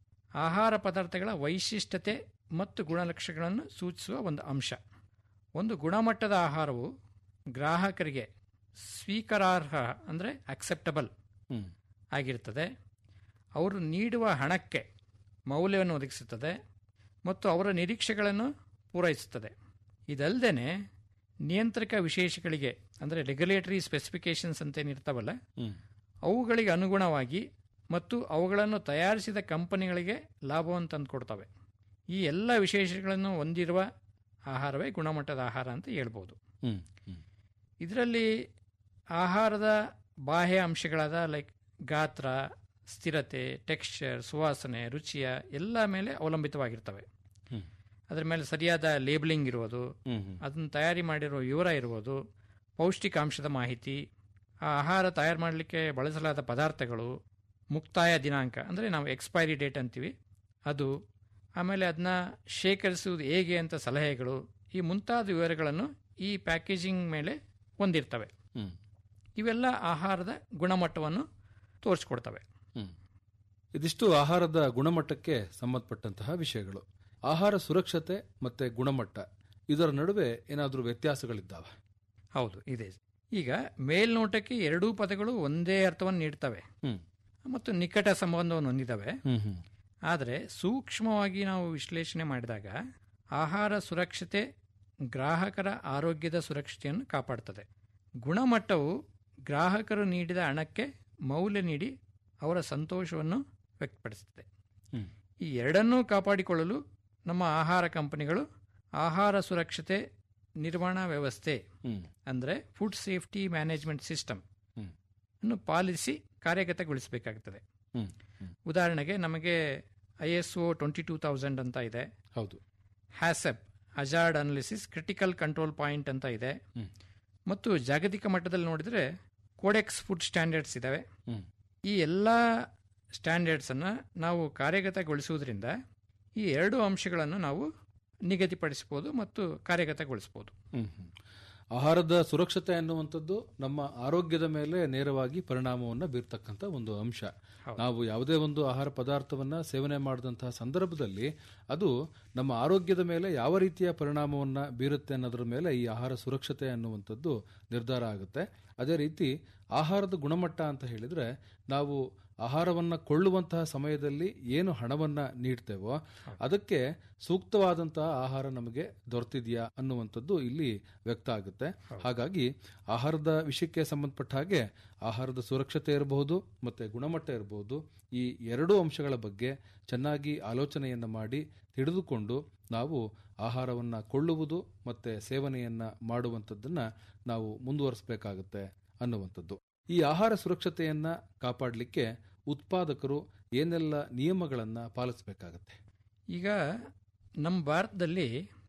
ಆಹಾರ ಪದಾರ್ಥಗಳ ವೈಶಿಷ್ಟ್ಯತೆ ಮತ್ತು ಗುಣಲಕ್ಷಣಗಳನ್ನು ಸೂಚಿಸುವ ಒಂದು ಅಂಶ ಒಂದು ಗುಣಮಟ್ಟದ ಆಹಾರವು ಗ್ರಾಹಕರಿಗೆ ಸ್ವೀಕಾರಾರ್ಹ ಅಂದರೆ ಅಕ್ಸೆಪ್ಟಬಲ್ ಹ್ಮ್. ಆಗಿರ್ತದೆ ಅವರು ನೀಡುವ ಹಣಕ್ಕೆ ಮೌಲ್ಯವನ್ನು ಒದಗಿಸುತ್ತದೆ ಮತ್ತು ಅವರ ನಿರೀಕ್ಷೆಗಳನ್ನು ಪೂರೈಸುತ್ತದೆ ಇದಲ್ಲದೆ ನಿಯಂತ್ರಕ ವಿಶೇಷಗಳಿಗೆ ಅಂದರೆ ರೆಗ್ಯುಲೇಟರಿ ಸ್ಪೆಸಿಫಿಕೇಶನ್ಸ್ ಅಂತೇನಿರ್ತಾವಲ್ಲ ಹ್ಮ್. ಅವುಗಳಿಗೆ ಅನುಗುಣವಾಗಿ ಮತ್ತು ಅವುಗಳನ್ನು ತಯಾರಿಸಿದ ಕಂಪನಿಗಳಿಗೆ ಲಾಭವನ್ನು ತಂದುಕೊಡ್ತವೆ ಈ ಎಲ್ಲ ವಿಶೇಷಗಳನ್ನು ಹೊಂದಿರುವ ಆಹಾರವೇ ಗುಣಮಟ್ಟದ ಆಹಾರ ಅಂತ ಹೇಳ್ಬೋದು ಹ್ಮ್. ಹ್ಮ್. ಇದರಲ್ಲಿ ಆಹಾರದ ಬಾಹ್ಯ ಅಂಶಗಳಾದ ಲೈಕ್ ಗಾತ್ರ ಸ್ಥಿರತೆ ಟೆಕ್ಸ್ಚರ್ ಸುವಾಸನೆ ರುಚಿಯ ಎಲ್ಲ ಮೇಲೆ ಅವಲಂಬಿತವಾಗಿರ್ತವೆ ಹ್ಮ್. ಅದರ ಮೇಲೆ ಸರಿಯಾದ ಲೇಬಲಿಂಗ್ ಇರುವುದು ಹ್ಮ್. ಹ್ಮ್. ಅದನ್ನು ತಯಾರಿ ಮಾಡಿರೋ ವಿವರ ಇರುವುದು ಪೌಷ್ಟಿಕಾಂಶದ ಮಾಹಿತಿ ಆ ಆಹಾರ ತಯಾರು ಮಾಡಲಿಕ್ಕೆ ಬಳಸಲಾದ ಪದಾರ್ಥಗಳು ಮುಕ್ತಾಯ ದಿನಾಂಕ ಅಂದರೆ ನಾವು ಎಕ್ಸ್ಪೈರಿ ಡೇಟ್ ಅಂತೀವಿ ಅದು ಆಮೇಲೆ ಅದನ್ನ ಶೇಖರಿಸುವುದು ಹೇಗೆ ಅಂತ ಸಲಹೆಗಳು ಈ ಮುಂತಾದ ವಿವರಗಳನ್ನು ಈ ಪ್ಯಾಕೇಜಿಂಗ್ ಮೇಲೆ ಹೊಂದಿರ್ತವೆ ಹ್ಮ್. ಇವೆಲ್ಲ ಆಹಾರದ ಗುಣಮಟ್ಟವನ್ನು ತೋರಿಸ್ಕೊಡ್ತವೆ ಹ್ಮ್. ಇದಿಷ್ಟು ಆಹಾರದ ಗುಣಮಟ್ಟಕ್ಕೆ ಸಂಬಂಧಪಟ್ಟಂತಹ ವಿಷಯಗಳು ಆಹಾರ ಸುರಕ್ಷತೆ ಮತ್ತೆ ಗುಣಮಟ್ಟ ಇದರ ನಡುವೆ ಏನಾದರೂ ವ್ಯತ್ಯಾಸಗಳಿದ್ದಾವೆ ಹೌದು ಇದೆ ಈಗ ಮೇಲ್ನೋಟಕ್ಕೆ ಎರಡೂ ಪದಗಳು ಒಂದೇ ಅರ್ಥವನ್ನು ನೀಡ್ತವೆ ಹ್ಮ್. ಮತ್ತು ನಿಕಟ ಸಂಬಂಧವನ್ನು ಹೊಂದಿದ್ದಾವೆ ಹ್ಮ್. ಹ್ಮ್. ಆದರೆ ಸೂಕ್ಷ್ಮವಾಗಿ ನಾವು ವಿಶ್ಲೇಷಣೆ ಮಾಡಿದಾಗ ಆಹಾರ ಸುರಕ್ಷತೆ ಗ್ರಾಹಕರ ಆರೋಗ್ಯದ ಸುರಕ್ಷತೆಯನ್ನು ಕಾಪಾಡುತ್ತದೆ ಗುಣಮಟ್ಟವು ಗ್ರಾಹಕರು ನೀಡಿದ ಹಣಕ್ಕೆ ಮೌಲ್ಯ ನೀಡಿ ಅವರ ಸಂತೋಷವನ್ನು ವ್ಯಕ್ತಪಡಿಸುತ್ತದೆ ಹ್ಮ್. ಈ ಎರಡನ್ನೂ ಕಾಪಾಡಿಕೊಳ್ಳಲು ನಮ್ಮ ಆಹಾರ ಕಂಪನಿಗಳು ಆಹಾರ ಸುರಕ್ಷತೆ ನಿರ್ವಹಣಾ ವ್ಯವಸ್ಥೆ ಹ್ಮ್ ಅಂದರೆ ಫುಡ್ ಸೇಫ್ಟಿ ಮ್ಯಾನೇಜ್ಮೆಂಟ್ ಸಿಸ್ಟಮ್ ಹ್ಮ್. ಅನ್ನು ಪಾಲಿಸಿ ಕಾರ್ಯಗತಗೊಳಿಸಬೇಕಾಗುತ್ತದೆ ಹ್ಮ್ ಹ್ಮ್ ಉದಾಹರಣೆಗೆ ನಮಗೆ I S O twenty two thousand ಅಂತ ಇದೆ ಹೌದು HACCP hazard analysis critical control point ಅಂತ ಇದೆ ಹ್ಮ್. ಮತ್ತು ಜಾಗತಿಕ ಮಟ್ಟದಲ್ಲಿ ನೋಡಿದರೆ ಕೋಡೆಕ್ಸ್ ಫುಡ್ ಸ್ಟ್ಯಾಂಡರ್ಡ್ಸ್ ಇದ್ದಾವೆ ಹ್ಮ್ ಈ ಎಲ್ಲ ಸ್ಟ್ಯಾಂಡರ್ಡ್ಸನ್ನು ನಾವು ಕಾರ್ಯಗತಗೊಳಿಸುವುದರಿಂದ ಈ ಎರಡು ಅಂಶಗಳನ್ನು ನಾವು ನಿಗದಿಪಡಿಸಬಹುದು ಮತ್ತು ಕಾರ್ಯಗತಗೊಳಿಸಬಹುದು ಹ್ಮ್ ಹ್ಮ್. ಆಹಾರದ ಸುರಕ್ಷತೆ ಅನ್ನುವಂಥದ್ದು ನಮ್ಮ ಆರೋಗ್ಯದ ಮೇಲೆ ನೇರವಾಗಿ ಪರಿಣಾಮವನ್ನು ಬೀರ್ತಕ್ಕಂಥ ಒಂದು ಅಂಶ ನಾವು ಯಾವುದೇ ಒಂದು ಆಹಾರ ಪದಾರ್ಥವನ್ನ ಸೇವನೆ ಮಾಡಿದಂತಹ ಸಂದರ್ಭದಲ್ಲಿ ಅದು ನಮ್ಮ ಆರೋಗ್ಯದ ಮೇಲೆ ಯಾವ ರೀತಿಯ ಪರಿಣಾಮವನ್ನ ಬೀರುತ್ತೆ ಅನ್ನೋದ್ರ ಮೇಲೆ ಈ ಆಹಾರ ಸುರಕ್ಷತೆ ಅನ್ನುವಂಥದ್ದು ನಿರ್ಧಾರ ಆಗುತ್ತೆ ಅದೇ ರೀತಿ ಆಹಾರದ ಗುಣಮಟ್ಟ ಅಂತ ಹೇಳಿದ್ರೆ ನಾವು ಆಹಾರವನ್ನ ಕೊಳ್ಳುವಂತಹ ಸಮಯದಲ್ಲಿ ಏನು ಹಣವನ್ನ ನೀಡ್ತೇವೋ ಅದಕ್ಕೆ ಸೂಕ್ತವಾದಂತಹ ಆಹಾರ ನಮಗೆ ದೊರೆತಿದೆಯಾ ಅನ್ನುವಂಥದ್ದು ಇಲ್ಲಿ ವ್ಯಕ್ತ ಆಗುತ್ತೆ ಹಾಗಾಗಿ ಆಹಾರದ ವಿಷಯಕ್ಕೆ ಸಂಬಂಧಪಟ್ಟ ಹಾಗೆ ಆಹಾರದ ಸುರಕ್ಷತೆ ಇರಬಹುದು ಮತ್ತೆ ಗುಣಮಟ್ಟ ಇರಬಹುದು ಈ ಎರಡೂ ಅಂಶಗಳ ಬಗ್ಗೆ ಚೆನ್ನಾಗಿ ಆಲೋಚನೆಯನ್ನ ಮಾಡಿ ತಿಳಿದುಕೊಂಡು ನಾವು ಆಹಾರವನ್ನ ಕೊಳ್ಳುವುದು ಮತ್ತೆ ಸೇವನೆಯನ್ನ ಮಾಡುವಂಥದ್ದನ್ನ ನಾವು ಮುಂದುವರಿಸಬೇಕಾಗುತ್ತೆ ಅನ್ನುವಂಥದ್ದು ಈ ಆಹಾರ ಸುರಕ್ಷತೆಯನ್ನ ಕಾಪಾಡಲಿಕ್ಕೆ ಉತ್ಪಾದಕರು ಏನೆಲ್ಲ ನಿಯಮಗಳನ್ನ ಪಾಲಿಸಬೇಕಾಗತ್ತೆ ಈಗ ನಮ್ಮ ಭಾರತದಲ್ಲಿ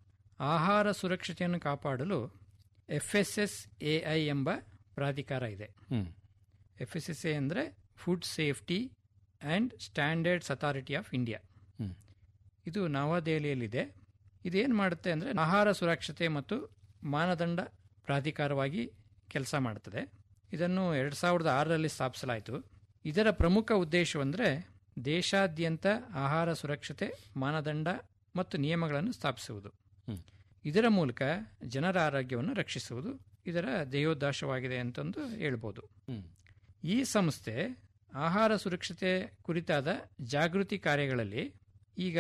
ಆಹಾರ ಸುರಕ್ಷತೆಯನ್ನು ಕಾಪಾಡಲು F S S A I ಎಂಬ ಪ್ರಾಧಿಕಾರ ಇದೆ ಹ್ಮ್ ಎಫ್ ಎಸ್ ಎಸ್ ಎ ಅಂದರೆ food safety and standards authority of India ಹ್ಮ್. ಇದು ನವದೆಹಲಿಯಲ್ಲಿದೆ ಇದೇನು ಮಾಡುತ್ತೆ ಅಂದರೆ ಆಹಾರ ಸುರಕ್ಷತೆ ಮತ್ತು ಮಾನದಂಡ ಪ್ರಾಧಿಕಾರವಾಗಿ ಕೆಲಸ ಮಾಡುತ್ತದೆ ಇದನ್ನು ಎರಡು ಸಾವಿರದ ಆರರಲ್ಲಿ ಸ್ಥಾಪಿಸಲಾಯಿತು ಇದರ ಪ್ರಮುಖ ಉದ್ದೇಶವೆಂದರೆ ದೇಶಾದ್ಯಂತ ಆಹಾರ ಸುರಕ್ಷತೆ ಮಾನದಂಡ ಮತ್ತು ನಿಯಮಗಳನ್ನು ಸ್ಥಾಪಿಸುವುದು ಹ್ಮ್. ಇದರ ಮೂಲಕ ಜನರ ಆರೋಗ್ಯವನ್ನು ರಕ್ಷಿಸುವುದು ಇದರ ಧ್ಯೇಯೋದ್ದೇಶವಾಗಿದೆ ಅಂತಂದು ಹೇಳ್ಬೋದು ಹ್ಮ್. ಈ ಸಂಸ್ಥೆ ಆಹಾರ ಸುರಕ್ಷತೆ ಕುರಿತಾದ ಜಾಗೃತಿ ಕಾರ್ಯಗಳಲ್ಲಿ ಈಗ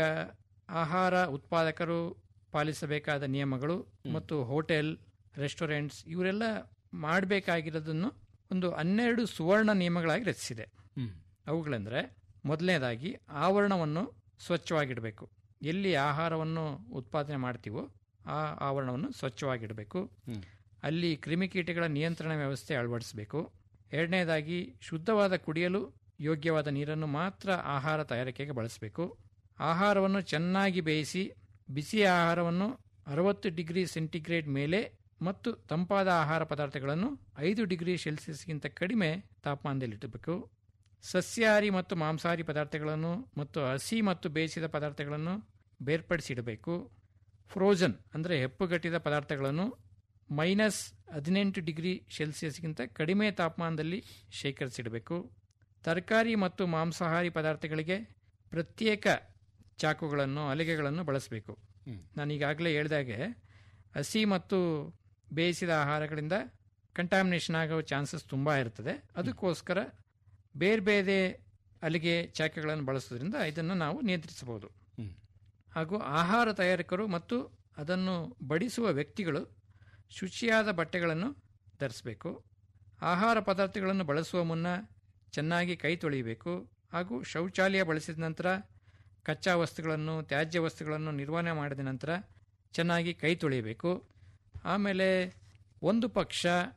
ಆಹಾರ ಉತ್ಪಾದಕರು ಪಾಲಿಸಬೇಕಾದ ನಿಯಮಗಳು ಮತ್ತು ಹೋಟೆಲ್ ರೆಸ್ಟೋರೆಂಟ್ಸ್ ಇವರೆಲ್ಲ ಮಾಡಬೇಕಾಗಿರೋದನ್ನು ಒಂದು ಹನ್ನೆರಡು ಸುವರ್ಣ ನಿಯಮಗಳಾಗಿ ರಚಿಸಿದೆ ಹ್ಮ್. ಅವುಗಳೆಂದರೆ ಮೊದಲನೇದಾಗಿ ಆವರಣವನ್ನು ಸ್ವಚ್ಛವಾಗಿಡಬೇಕು ಎಲ್ಲಿ ಆಹಾರವನ್ನು ಉತ್ಪಾದನೆ ಮಾಡ್ತೀವೋ ಆ ಆವರಣವನ್ನು ಸ್ವಚ್ಛವಾಗಿಡಬೇಕು ಹ್ಮ್. ಅಲ್ಲಿ ಕ್ರಿಮಿಕೀಟಗಳ ನಿಯಂತ್ರಣ ವ್ಯವಸ್ಥೆ ಅಳವಡಿಸಬೇಕು ಎರಡನೇದಾಗಿ ಶುದ್ಧವಾದ ಕುಡಿಯಲು ಯೋಗ್ಯವಾದ ನೀರನ್ನು ಮಾತ್ರ ಆಹಾರ ತಯಾರಿಕೆಗೆ ಬಳಸಬೇಕು ಆಹಾರವನ್ನು ಚೆನ್ನಾಗಿ ಬೇಯಿಸಿ ಬಿಸಿ ಆಹಾರವನ್ನು ಅರವತ್ತು ಡಿಗ್ರಿ ಸೆಂಟಿಗ್ರೇಡ್ ಮೇಲೆ ಮತ್ತು ತಂಪಾದ ಆಹಾರ ಪದಾರ್ಥಗಳನ್ನು ಐದು ಡಿಗ್ರಿ ಸೆಲ್ಸಿಯಸ್ಗಿಂತ ಕಡಿಮೆ ತಾಪಮಾನದಲ್ಲಿಡಬೇಕು ಸಸ್ಯಾಹಾರಿ ಮತ್ತು ಮಾಂಸಾಹಾರಿ ಪದಾರ್ಥಗಳನ್ನು ಮತ್ತು ಹಸಿ ಮತ್ತು ಬೇಯಿಸಿದ ಪದಾರ್ಥಗಳನ್ನು ಬೇರ್ಪಡಿಸಿಡಬೇಕು ಫ್ರೋಜನ್ ಅಂದರೆ ಹೆಪ್ಪುಗಟ್ಟಿದ ಪದಾರ್ಥಗಳನ್ನು ಮೈನಸ್ ಹದಿನೆಂಟು ಡಿಗ್ರಿ ಸೆಲ್ಸಿಯಸ್ಗಿಂತ ಕಡಿಮೆ ತಾಪಮಾನದಲ್ಲಿ ಶೇಖರಿಸಿಡಬೇಕು ತರಕಾರಿ ಮತ್ತು ಮಾಂಸಾಹಾರಿ ಪದಾರ್ಥಗಳಿಗೆ ಪ್ರತ್ಯೇಕ ಚಾಕುಗಳನ್ನು ಹಲಿಗೆಗಳನ್ನು ಬಳಸಬೇಕು ಹ್ಮ್. ನಾನು ಈಗಾಗಲೇ ಹೇಳಿದಾಗೆ ಹಸಿ ಮತ್ತು ಬೇಯಿಸಿದ ಆಹಾರಗಳಿಂದ ಕಂಟಾಮಿನೇಷನ್ ಆಗೋ ಚಾನ್ಸಸ್ ತುಂಬ ಇರ್ತದೆ ಅದಕ್ಕೋಸ್ಕರ ಬೇರೆ ಬೇರೆ ಅಲಿಗೆ ಚಾಕುಗಳನ್ನು ಬಳಸೋದ್ರಿಂದ ಇದನ್ನು ನಾವು ನಿಯಂತ್ರಿಸಬಹುದು ಹ್ಮ್. ಹಾಗೂ ಆಹಾರ ತಯಾರಕರು ಮತ್ತು ಅದನ್ನು ಬಡಿಸುವ ವ್ಯಕ್ತಿಗಳು ಶುಚಿಯಾದ ಬಟ್ಟೆಗಳನ್ನು ಧರಿಸಬೇಕು ಆಹಾರ ಪದಾರ್ಥಗಳನ್ನು ಬಳಸುವ ಮುನ್ನ ಚೆನ್ನಾಗಿ ಕೈ ತೊಳೆಯಬೇಕು ಹಾಗೂ ಶೌಚಾಲಯ ಬಳಸಿದ ನಂತರ ಕಚ್ಚಾ ವಸ್ತುಗಳನ್ನು ತ್ಯಾಜ್ಯ ವಸ್ತುಗಳನ್ನು ನಿರ್ವಹಣೆ ಮಾಡಿದ ನಂತರ ಚೆನ್ನಾಗಿ ಕೈ ತೊಳೆಯಬೇಕು ಆಮೇಲೆ ಒಂದು ಪಕ್ಷ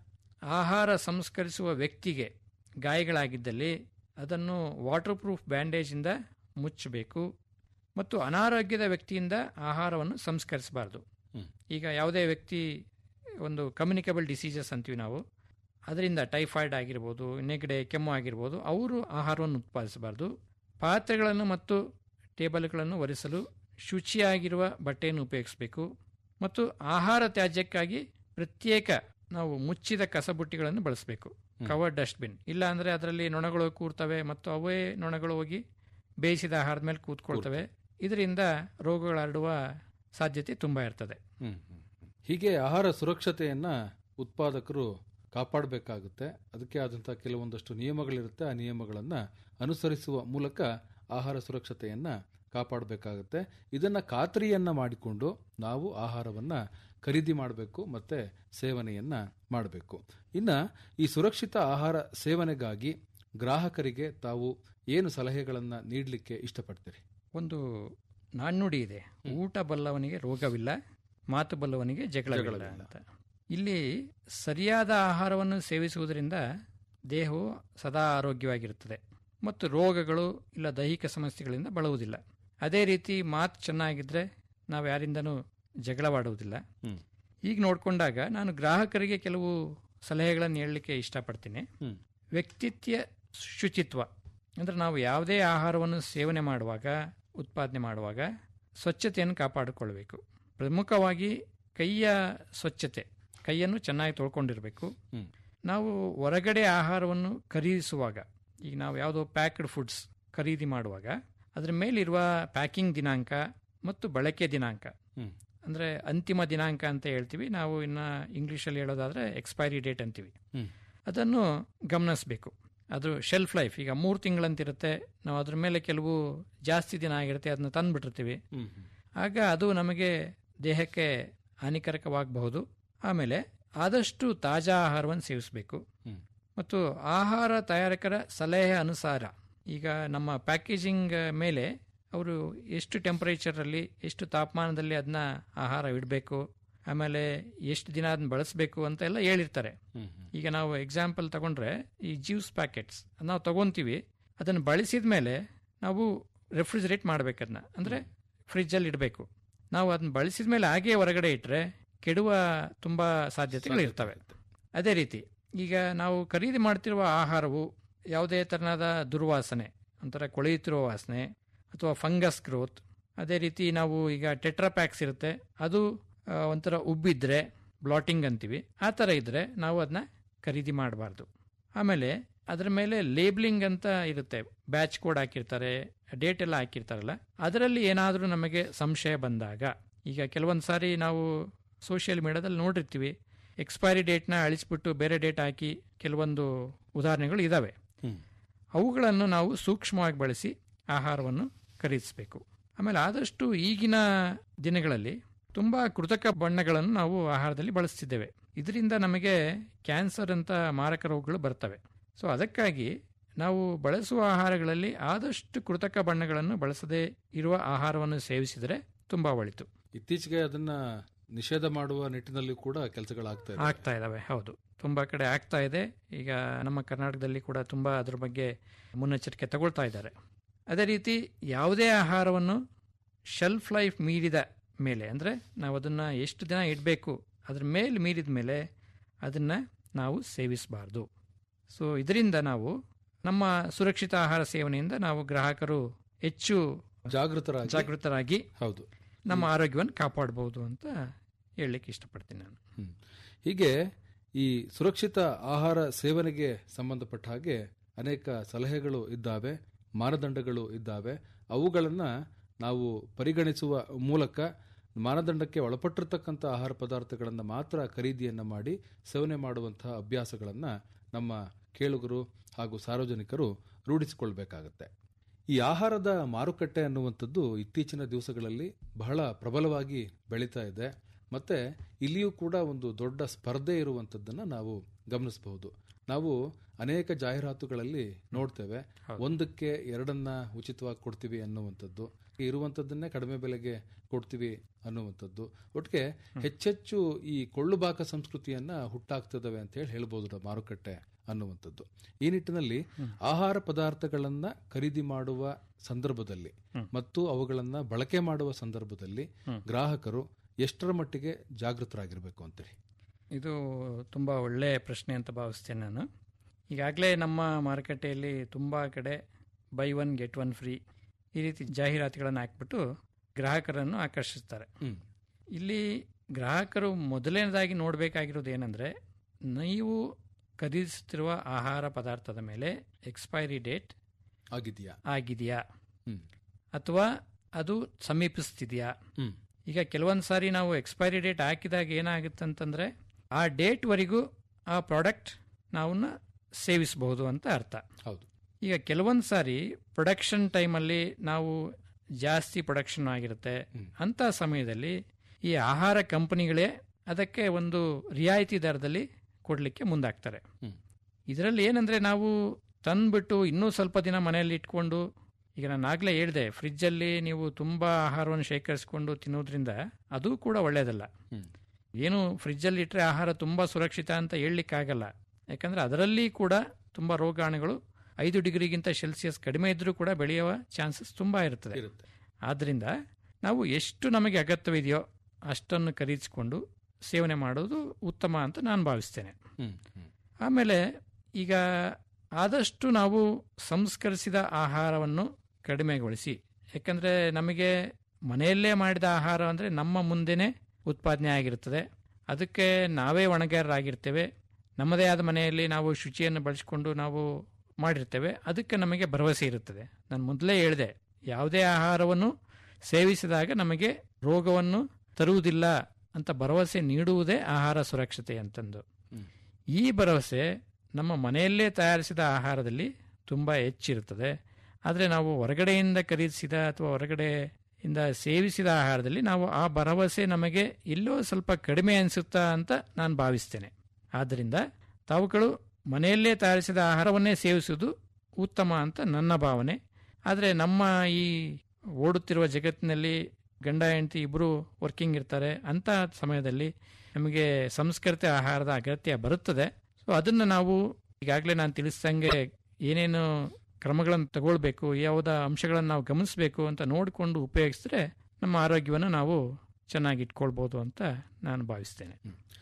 ಆಹಾರ ಸಂಸ್ಕರಿಸುವ ವ್ಯಕ್ತಿಗೆ ಗಾಯಗಳಾಗಿದ್ದಲ್ಲಿ ಅದನ್ನು ವಾಟರ್ ಪ್ರೂಫ್ ಬ್ಯಾಂಡೇಜಿಂದ ಮುಚ್ಚಬೇಕು ಮತ್ತು ಅನಾರೋಗ್ಯದ ವ್ಯಕ್ತಿಯಿಂದ ಆಹಾರವನ್ನು ಸಂಸ್ಕರಿಸಬಾರ್ದು ಹ್ಮ್. ಈಗ ಯಾವುದೇ ವ್ಯಕ್ತಿ ಒಂದು ಕಮ್ಯುನಿಕಬಲ್ ಡಿಸೀಸಸ್ ಅಂತೀವಿ ನಾವು ಅದರಿಂದ ಟೈಫಾಯ್ಡ್ ಆಗಿರ್ಬೋದು ನೆಗಡೆ ಕೆಮ್ಮು ಆಗಿರ್ಬೋದು ಅವರು ಆಹಾರವನ್ನು ಉತ್ಪಾದಿಸಬಾರ್ದು ಪಾತ್ರೆಗಳನ್ನು ಮತ್ತು ಟೇಬಲ್ಗಳನ್ನು ಒರೆಸಲು ಶುಚಿಯಾಗಿರುವ ಬಟ್ಟೆಯನ್ನು ಉಪಯೋಗಿಸಬೇಕು ಮತ್ತು ಆಹಾರ ತ್ಯಾಜ್ಯಕ್ಕಾಗಿ ಪ್ರತ್ಯೇಕ ನಾವು ಮುಚ್ಚಿದ ಕಸಬುಟ್ಟಿಗಳನ್ನು ಬಳಸಬೇಕು ಕವರ್ ಡಸ್ಟ್ಬಿನ್ ಇಲ್ಲ ಅಂದರೆ ಅದರಲ್ಲಿ ನೊಣಗಳು ಕೂರ್ತವೆ ಮತ್ತು ಅವೇ ನೊಣಗಳು ಹೋಗಿ ಬೇಯಿಸಿದ ಆಹಾರದ ಮೇಲೆ ಕೂತ್ಕೊಳ್ತವೆ ಇದರಿಂದ ರೋಗಗಳು ಹರಡುವ ಸಾಧ್ಯತೆ ತುಂಬ ಇರ್ತದೆ ಹ್ಮ್, ಹ್ಮ್, ಹ್ಮ್. ಹೀಗೆ ಆಹಾರ ಸುರಕ್ಷತೆಯನ್ನ ಉತ್ಪಾದಕರು ಕಾಪಾಡಬೇಕಾಗುತ್ತೆ ಅದಕ್ಕೆ ಆದಂತಹ ಕೆಲವೊಂದಷ್ಟು ನಿಯಮಗಳಿರುತ್ತೆ ಆ ನಿಯಮಗಳನ್ನ ಅನುಸರಿಸುವ ಮೂಲಕ ಆಹಾರ ಸುರಕ್ಷತೆಯನ್ನ ಕಾಪಾಡಬೇಕಾಗುತ್ತೆ ಇದನ್ನ ಖಾತ್ರಿಯನ್ನ ಮಾಡಿಕೊಂಡು ನಾವು ಆಹಾರವನ್ನ ಖರೀದಿ ಮಾಡಬೇಕು ಮತ್ತೆ ಸೇವನೆಯನ್ನ ಮಾಡಬೇಕು ಇನ್ನ ಈ ಸುರಕ್ಷಿತ ಆಹಾರ ಸೇವನೆಗಾಗಿ ಗ್ರಾಹಕರಿಗೆ ತಾವು ಏನು ಸಲಹೆಗಳನ್ನ ನೀಡಲಿಕ್ಕೆ ಇಷ್ಟಪಡ್ತೀರಿ ಒಂದು ನಾಣ್ಣುಡಿ ಇದೆ ಊಟ ಬಲ್ಲವನಿಗೆ ರೋಗವಿಲ್ಲ ಮಾತು ಬಲ್ಲವನಿಗೆ ಜಗಳವಿಲ್ಲ ಅಂತ ಇಲ್ಲಿ ಸರಿಯಾದ ಆಹಾರವನ್ನು ಸೇವಿಸುವುದರಿಂದ ದೇಹವು ಸದಾ ಆರೋಗ್ಯವಾಗಿರುತ್ತದೆ ಮತ್ತು ರೋಗಗಳು ಇಲ್ಲ ದೈಹಿಕ ಸಮಸ್ಯೆಗಳಿಂದ ಬಳಲುವುದಿಲ್ಲ ಅದೇ ರೀತಿ ಮಾತು ಚೆನ್ನಾಗಿದ್ರೆ ನಾವು ಯಾರಿಂದನೂ ಜಗಳವಾಡುವುದಿಲ್ಲ ಹ್ಮ್. ಈಗ ನೋಡಿಕೊಂಡಾಗ ನಾನು ಗ್ರಾಹಕರಿಗೆ ಕೆಲವು ಸಲಹೆಗಳನ್ನು ಹೇಳಲಿಕ್ಕೆ ಇಷ್ಟಪಡ್ತೀನಿ ಹ್ಮ್. ವ್ಯಕ್ತಿತ್ವ ಶುಚಿತ್ವ ಅಂದರೆ ನಾವು ಯಾವುದೇ ಆಹಾರವನ್ನು ಸೇವನೆ ಮಾಡುವಾಗ ಉತ್ಪಾದನೆ ಮಾಡುವಾಗ ಸ್ವಚ್ಛತೆಯನ್ನು ಕಾಪಾಡಿಕೊಳ್ಬೇಕು ಪ್ರಮುಖವಾಗಿ ಕೈಯ ಸ್ವಚ್ಛತೆ ಕೈಯನ್ನು ಚೆನ್ನಾಗಿ ತೊಳ್ಕೊಂಡಿರಬೇಕು ಹ್ಮ್. ನಾವು ಹೊರಗಡೆ ಆಹಾರವನ್ನು ಖರೀದಿಸುವಾಗ ಈಗ ನಾವು ಯಾವುದೋ ಪ್ಯಾಕ್ಡ್ ಫುಡ್ಸ್ ಖರೀದಿ ಮಾಡುವಾಗ ಅದರ ಮೇಲಿರುವ ಪ್ಯಾಕಿಂಗ್ ದಿನಾಂಕ ಮತ್ತು ಬಳಕೆ ದಿನಾಂಕ ಹ್ಮ್. ಅಂದರೆ ಅಂತಿಮ ದಿನಾಂಕ ಅಂತ ಹೇಳ್ತೀವಿ ನಾವು ಇನ್ನು ಇಂಗ್ಲೀಷಲ್ಲಿ ಹೇಳೋದಾದರೆ ಎಕ್ಸ್ಪೈರಿ ಡೇಟ್ ಅಂತೀವಿ ಹ್ಮ್. ಅದನ್ನು ಗಮನಿಸಬೇಕು ಅದು ಶೆಲ್ಫ್ ಲೈಫ್ ಈಗ ಮೂರು ತಿಂಗಳಂತಿರುತ್ತೆ ನಾವು ಅದ್ರ ಮೇಲೆ ಕೆಲವು ಜಾಸ್ತಿ ದಿನ ಆಗಿರುತ್ತೆ ಅದನ್ನ ತಂದುಬಿಟ್ಟಿರ್ತೀವಿ ಹ್ಮ್ ಹ್ಮ್. ಆಗ ಅದು ನಮಗೆ ದೇಹಕ್ಕೆ ಹಾನಿಕಾರಕವಾಗಬಹುದು ಆಮೇಲೆ ಆದಷ್ಟು ತಾಜಾ ಆಹಾರವನ್ನು ಸೇವಿಸಬೇಕು ಹ್ಮ್. ಮತ್ತು ಆಹಾರ ತಯಾರಕರ ಸಲಹೆ ಅನುಸಾರ ಈಗ ನಮ್ಮ ಪ್ಯಾಕೇಜಿಂಗ್ ಮೇಲೆ ಅವರು ಎಷ್ಟು ಟೆಂಪರೇಚರಲ್ಲಿ ಎಷ್ಟು ತಾಪಮಾನದಲ್ಲಿ ಅದನ್ನ ಆಹಾರ ಇಡಬೇಕು ಆಮೇಲೆ ಎಷ್ಟು ದಿನ ಅದನ್ನ ಬಳಸಬೇಕು ಅಂತ ಎಲ್ಲ ಹೇಳಿರ್ತಾರೆ ಹ್ಮ್ ಹ್ಮ್. ಈಗ ನಾವು ಎಕ್ಸಾಂಪಲ್ ತಗೊಂಡ್ರೆ ಈ ಜ್ಯೂಸ್ ಪ್ಯಾಕೆಟ್ಸ್ ನಾವು ತಗೊಂತೀವಿ ಅದನ್ನು ಬಳಸಿದ ಮೇಲೆ ನಾವು ರೆಫ್ರಿಜರೇಟ್ ಮಾಡ್ಬೇಕು ಅದನ್ನ ಅಂದರೆ ಫ್ರಿಜ್ಜಲ್ಲಿ ಇಡಬೇಕು ನಾವು ಅದನ್ನ ಬಳಸಿದ ಮೇಲೆ ಹಾಗೆ ಹೊರಗಡೆ ಇಟ್ಟರೆ ಕೆಡುವ ತುಂಬ ಸಾಧ್ಯತೆಗಳು ಇರ್ತವೆ ಅದೇ ರೀತಿ ಈಗ ನಾವು ಖರೀದಿ ಮಾಡ್ತಿರುವ ಆಹಾರವು ಯಾವುದೇ ತೆರನಾದ ದುರ್ವಾಸನೆ ಒಂಥರ ಕೊಳೆಯುತ್ತಿರುವ ವಾಸನೆ ಅಥವಾ ಫಂಗಸ್ ಗ್ರೋತ್ ಅದೇ ರೀತಿ ನಾವು ಈಗ ಟೆಟ್ರಾಪ್ಯಾಕ್ಸ್ ಇರುತ್ತೆ ಅದು ಆ, ಒಂಥರ ಉಬ್ಬಿದ್ರೆ ಬ್ಲಾಟಿಂಗ್ ಅಂತೀವಿ ಆ ಥರ ಇದ್ದರೆ ನಾವು ಅದನ್ನ ಖರೀದಿ ಮಾಡಬಾರ್ದು ಆಮೇಲೆ ಅದರ ಮೇಲೆ ಲೇಬ್ಲಿಂಗ್ ಅಂತ ಇರುತ್ತೆ ಬ್ಯಾಚ್ ಕೋಡ್ ಹಾಕಿರ್ತಾರೆ ಡೇಟ್ ಎಲ್ಲ ಹಾಕಿರ್ತಾರಲ್ಲ ಅದರಲ್ಲಿ ಏನಾದರೂ ನಮಗೆ ಸಂಶಯ ಬಂದಾಗ ಈಗ ಕೆಲವೊಂದು ಸಾರಿ ನಾವು ಸೋಷಿಯಲ್ ಮೀಡಿಯಾದಲ್ಲಿ ನೋಡಿರ್ತೀವಿ ಎಕ್ಸ್ಪೈರಿ ಡೇಟ್ನ ಅಳಿಸ್ಬಿಟ್ಟು ಬೇರೆ ಡೇಟ್ ಹಾಕಿ ಕೆಲವೊಂದು ಉದಾಹರಣೆಗಳು ಇದ್ದಾವೆ ಹ್ಮ್. ಅವುಗಳನ್ನು ನಾವು ಸೂಕ್ಷ್ಮವಾಗಿ ಬಳಸಿ ಆಹಾರವನ್ನು ಖರೀದಿಸಬೇಕು ಆಮೇಲೆ ಆದಷ್ಟು ಈಗಿನ ದಿನಗಳಲ್ಲಿ ತುಂಬ ಕೃತಕ ಬಣ್ಣಗಳನ್ನು ನಾವು ಆಹಾರದಲ್ಲಿ ಬಳಸ್ತಿದ್ದೇವೆ ಇದರಿಂದ ನಮಗೆ ಕ್ಯಾನ್ಸರ್ ಅಂತ ಮಾರಕ ರೋಗಗಳು ಬರ್ತವೆ ಸೊ ಅದಕ್ಕಾಗಿ ನಾವು ಬಳಸುವ ಆಹಾರಗಳಲ್ಲಿ ಆದಷ್ಟು ಕೃತಕ ಬಣ್ಣಗಳನ್ನು ಬಳಸದೇ ಇರುವ ಆಹಾರವನ್ನು ಸೇವಿಸಿದರೆ ತುಂಬ ಒಳಿತು ಇತ್ತೀಚೆಗೆ ಅದನ್ನ ನಿಷೇಧ ಮಾಡುವ ನಿಟ್ಟಿನಲ್ಲಿ ಕೂಡ ಕೆಲಸಗಳಾಗ್ತಾ ಇದೆ ಆಗ್ತಾ ಇದಾವೆ ಹೌದು ತುಂಬಾ ಕಡೆ ಆಗ್ತಾ ಇದೆ ಈಗ ನಮ್ಮ ಕರ್ನಾಟಕದಲ್ಲಿ ಕೂಡ ತುಂಬಾ ಅದ್ರ ಬಗ್ಗೆ ಮುನ್ನೆಚ್ಚರಿಕೆ ತಗೊಳ್ತಾ ಇದ್ದಾರೆ ಅದೇ ರೀತಿ ಯಾವುದೇ ಆಹಾರವನ್ನು ಶೆಲ್ಫ್ ಲೈಫ್ ಮೀರಿದ ಮೇಲೆ ಅಂದರೆ ನಾವು ಅದನ್ನು ಎಷ್ಟು ದಿನ ಇಡಬೇಕು ಅದ್ರ ಮೇಲೆ ಮೀರಿದ ಮೇಲೆ ಅದನ್ನು ನಾವು ಸೇವಿಸಬಾರ್ದು ಸೊ ಇದರಿಂದ ನಾವು ನಮ್ಮ ಸುರಕ್ಷಿತ ಆಹಾರ ಸೇವನೆಯಿಂದ ನಾವು ಗ್ರಾಹಕರು ಹೆಚ್ಚು ಜಾಗೃತರಾಗಿ ಜಾಗೃತರಾಗಿ ಹೌದು ನಮ್ಮ ಆರೋಗ್ಯವನ್ನು ಕಾಪಾಡಬಹುದು ಅಂತ ಹೇಳಲಿಕ್ಕೆ ಇಷ್ಟಪಡ್ತೀನಿ ನಾನು ಹ್ಮ್. ಹೀಗೆ ಈ ಸುರಕ್ಷಿತ ಆಹಾರ ಸೇವನೆಗೆ ಸಂಬಂಧಪಟ್ಟ ಹಾಗೆ ಅನೇಕ ಸಲಹೆಗಳು ಇದ್ದಾವೆ ಮಾನದಂಡಗಳು ಇದ್ದಾವೆ ಅವುಗಳನ್ನ ನಾವು ಪರಿಗಣಿಸುವ ಮೂಲಕ ಮಾನದಂಡಕ್ಕೆ ಒಳಪಟ್ಟಿರ್ತಕ್ಕಂಥ ಆಹಾರ ಪದಾರ್ಥಗಳನ್ನು ಮಾತ್ರ ಖರೀದಿಯನ್ನ ಮಾಡಿ ಸೇವನೆ ಮಾಡುವಂತಹ ಅಭ್ಯಾಸಗಳನ್ನ ನಮ್ಮ ಕೇಳುಗರು ಹಾಗೂ ಸಾರ್ವಜನಿಕರು ರೂಢಿಸಿಕೊಳ್ಬೇಕಾಗತ್ತೆ ಈ ಆಹಾರದ ಮಾರುಕಟ್ಟೆ ಅನ್ನುವಂಥದ್ದು ಇತ್ತೀಚಿನ ದಿವಸಗಳಲ್ಲಿ ಬಹಳ ಪ್ರಬಲವಾಗಿ ಬೆಳೀತಾ ಇದೆ ಮತ್ತೆ ಇಲ್ಲಿಯೂ ಕೂಡ ಒಂದು ದೊಡ್ಡ ಸ್ಪರ್ಧೆ ಇರುವಂಥದ್ದನ್ನ ನಾವು ಗಮನಿಸಬಹುದು ನಾವು ಅನೇಕ ಜಾಹೀರಾತುಗಳಲ್ಲಿ ನೋಡ್ತೇವೆ ಒಂದಕ್ಕೆ ಎರಡನ್ನ ಉಚಿತವಾಗಿ ಕೊಡ್ತೀವಿ ಅನ್ನುವಂಥದ್ದು ಇರುವಂಥದ್ದನ್ನೇ ಕಡಿಮೆ ಬೆಲೆಗೆ ಕೊಡ್ತೀವಿ ಅನ್ನುವಂಥದ್ದು ಒಟ್ಟಿಗೆ ಹೆಚ್ಚೆಚ್ಚು ಈ ಕೊಳ್ಳುಬಾಕ ಸಂಸ್ಕೃತಿಯನ್ನ ಹುಟ್ಟಾಗ್ತದವೆ ಅಂತ ಹೇಳಿ ಹೇಳ್ಬೋದು ನಮ್ಮ ಮಾರುಕಟ್ಟೆ ಅನ್ನುವಂಥದ್ದು ಈ ನಿಟ್ಟಿನಲ್ಲಿ ಆಹಾರ ಪದಾರ್ಥಗಳನ್ನ ಖರೀದಿ ಮಾಡುವ ಸಂದರ್ಭದಲ್ಲಿ ಮತ್ತು ಅವುಗಳನ್ನ ಬಳಕೆ ಮಾಡುವ ಸಂದರ್ಭದಲ್ಲಿ ಗ್ರಾಹಕರು ಎಷ್ಟರ ಮಟ್ಟಿಗೆ ಜಾಗೃತರಾಗಿರ್ಬೇಕು ಅಂತೇಳಿ ಇದು ತುಂಬ ಒಳ್ಳೆಯ ಪ್ರಶ್ನೆ ಅಂತ ಭಾವಿಸ್ತೇನೆ ನಾನು ಈಗಾಗಲೇ ನಮ್ಮ ಮಾರುಕಟ್ಟೆಯಲ್ಲಿ ತುಂಬ ಕಡೆ buy one get one free ಈ ರೀತಿ ಜಾಹೀರಾತುಗಳನ್ನು ಹಾಕ್ಬಿಟ್ಟು ಗ್ರಾಹಕರನ್ನು ಆಕರ್ಷಿಸ್ತಾರೆ ಹ್ಮ್. ಇಲ್ಲಿ ಗ್ರಾಹಕರು ಮೊದಲನೇದಾಗಿ ನೋಡಬೇಕಾಗಿರೋದು ಏನಂದರೆ ನೀವು ಖರೀದಿಸುತ್ತಿರುವ ಆಹಾರ ಪದಾರ್ಥದ ಮೇಲೆ ಎಕ್ಸ್ಪೈರಿ ಡೇಟ್ ಆಗಿದೆಯಾ ಆಗಿದೆಯಾ ಹ್ಮ್ ಅಥವಾ ಅದು ಸಮೀಪಿಸ್ತಿದೆಯಾ ಹ್ಮ್ ಈಗ ಕೆಲವೊಂದು ಸಾರಿ ನಾವು ಎಕ್ಸ್ಪೈರಿ ಡೇಟ್ ಹಾಕಿದಾಗ ಏನಾಗುತ್ತೆ ಅಂತಂದ್ರೆ ಆ ಡೇಟ್ವರೆಗೂ ಆ ಪ್ರಾಡಕ್ಟ್ ನಾವನ್ನ ಸೇವಿಸಬಹುದು ಅಂತ ಅರ್ಥ ಹೌದು ಈಗ ಕೆಲವೊಂದು ಸಾರಿ ಪ್ರೊಡಕ್ಷನ್ ಟೈಮಲ್ಲಿ ನಾವು ಜಾಸ್ತಿ ಪ್ರೊಡಕ್ಷನ್ ಆಗಿರುತ್ತೆ ಅಂತ ಸಮಯದಲ್ಲಿ ಈ ಆಹಾರ ಕಂಪನಿಗಳೇ ಅದಕ್ಕೆ ಒಂದು ರಿಯಾಯಿತಿ ದರದಲ್ಲಿ ಕೊಡಲಿಕ್ಕೆ ಮುಂದಾಗ್ತಾರೆ ಹ್ಮ್. ಇದರಲ್ಲಿ ಏನಂದ್ರೆ ನಾವು ತಂದ್ಬಿಟ್ಟು ಇನ್ನೂ ಸ್ವಲ್ಪ ದಿನ ಮನೆಯಲ್ಲಿ ಇಟ್ಕೊಂಡು ಈಗ ನಾನು ಆಗಲೇ ಹೇಳಿದೆ ಫ್ರಿಜ್ಜಲ್ಲಿ ನೀವು ತುಂಬ ಆಹಾರವನ್ನು ಶೇಖರಿಸಿಕೊಂಡು ತಿನ್ನೋದ್ರಿಂದ ಅದು ಕೂಡ ಒಳ್ಳೆಯದಲ್ಲ ಏನು ಫ್ರಿಜ್ಜಲ್ಲಿ ಇಟ್ಟರೆ ಆಹಾರ ತುಂಬ ಸುರಕ್ಷಿತ ಅಂತ ಹೇಳಲಿಕ್ಕಾಗಲ್ಲ ಯಾಕಂದರೆ ಅದರಲ್ಲಿ ಕೂಡ ತುಂಬ ರೋಗಾಣುಗಳು ಐದು ಡಿಗ್ರಿಗಿಂತ ಸೆಲ್ಸಿಯಸ್ ಕಡಿಮೆ ಇದ್ದರೂ ಕೂಡ ಬೆಳೆಯುವ ಚಾನ್ಸಸ್ ತುಂಬ ಇರ್ತದೆ ಆದ್ದರಿಂದ ನಾವು ಎಷ್ಟು ನಮಗೆ ಅಗತ್ಯವಿದೆಯೋ ಅಷ್ಟನ್ನು ಖರೀದಿಸಿಕೊಂಡು ಸೇವನೆ ಮಾಡೋದು ಉತ್ತಮ ಅಂತ ನಾನು ಭಾವಿಸ್ತೇನೆ ಆಮೇಲೆ ಈಗ ಆದಷ್ಟು ನಾವು ಸಂಸ್ಕರಿಸಿದ ಆಹಾರವನ್ನು ಕಡಿಮೆಗೊಳಿಸಿ ಯಾಕಂದರೆ ನಮಗೆ ಮನೆಯಲ್ಲೇ ಮಾಡಿದ ಆಹಾರ ಅಂದರೆ ನಮ್ಮ ಮುಂದೆನೇ ಉತ್ಪಾದನೆ ಆಗಿರುತ್ತದೆ ಅದಕ್ಕೆ ನಾವೇ ಒಣಗಾರರಾಗಿರ್ತೇವೆ ನಮ್ಮದೇ ಆದ ಮನೆಯಲ್ಲಿ ನಾವು ಶುಚಿಯನ್ನು ಬಳಸಿಕೊಂಡು ನಾವು ಮಾಡಿರ್ತೇವೆ ಅದಕ್ಕೆ ನಮಗೆ ಭರವಸೆ ಇರುತ್ತದೆ ನಾನು ಮೊದಲೇ ಹೇಳಿದೆ ಯಾವುದೇ ಆಹಾರವನ್ನು ಸೇವಿಸಿದಾಗ ನಮಗೆ ರೋಗವನ್ನು ತರುವುದಿಲ್ಲ ಅಂತ ಭರವಸೆ ನೀಡುವುದೇ ಆಹಾರ ಸುರಕ್ಷತೆ ಅಂತಂದು ಈ ಭರವಸೆ ನಮ್ಮ ಮನೆಯಲ್ಲೇ ತಯಾರಿಸಿದ ಆಹಾರದಲ್ಲಿ ತುಂಬ ಹೆಚ್ಚಿರುತ್ತದೆ ಆದರೆ ನಾವು ಹೊರಗಡೆಯಿಂದ ಖರೀದಿಸಿದ ಅಥವಾ ಹೊರಗಡೆಯಿಂದ ಸೇವಿಸಿದ ಆಹಾರದಲ್ಲಿ ನಾವು ಆ ಭರವಸೆ ನಮಗೆ ಎಲ್ಲೋ ಸ್ವಲ್ಪ ಕಡಿಮೆ ಅನಿಸುತ್ತಾ ಅಂತ ನಾನು ಭಾವಿಸ್ತೇನೆ ಆದ್ದರಿಂದ ತಾವುಗಳು ಮನೆಯಲ್ಲೇ ತಯಾರಿಸಿದ ಆಹಾರವನ್ನೇ ಸೇವಿಸುವುದು ಉತ್ತಮ ಅಂತ ನನ್ನ ಭಾವನೆ ಆದರೆ ನಮ್ಮ ಈ ಓಡುತ್ತಿರುವ ಜಗತ್ತಿನಲ್ಲಿ ಗಂಡ ಹೆಂಡತಿ ಇಬ್ಬರು ವರ್ಕಿಂಗ್ ಇರ್ತಾರೆ ಅಂಥ ಸಮಯದಲ್ಲಿ ನಮಗೆ ಸಂಸ್ಕೃತ ಆಹಾರದ ಅಗತ್ಯ ಬರುತ್ತದೆ ಸೊ ಅದನ್ನು ನಾವು ಈಗಾಗಲೇ ನಾನು ತಿಳಿಸ್ದಂಗೆ ಏನೇನು ಕ್ರಮಗಳನ್ನು ತಗೊಳ್ಬೇಕು ಯಾವುದ ಅಂಶಗಳನ್ನು ನಾವು ಗಮನಿಸಬೇಕು ಅಂತ ನೋಡಿಕೊಂಡು ಉಪಯೋಗಿಸಿದ್ರೆ ನಮ್ಮ ಆರೋಗ್ಯವನ್ನು ನಾವು ಚೆನ್ನಾಗಿ ಇಟ್ಕೊಳ್ಬೋದು ಅಂತ ನಾನು ಭಾವಿಸ್ತೇನೆ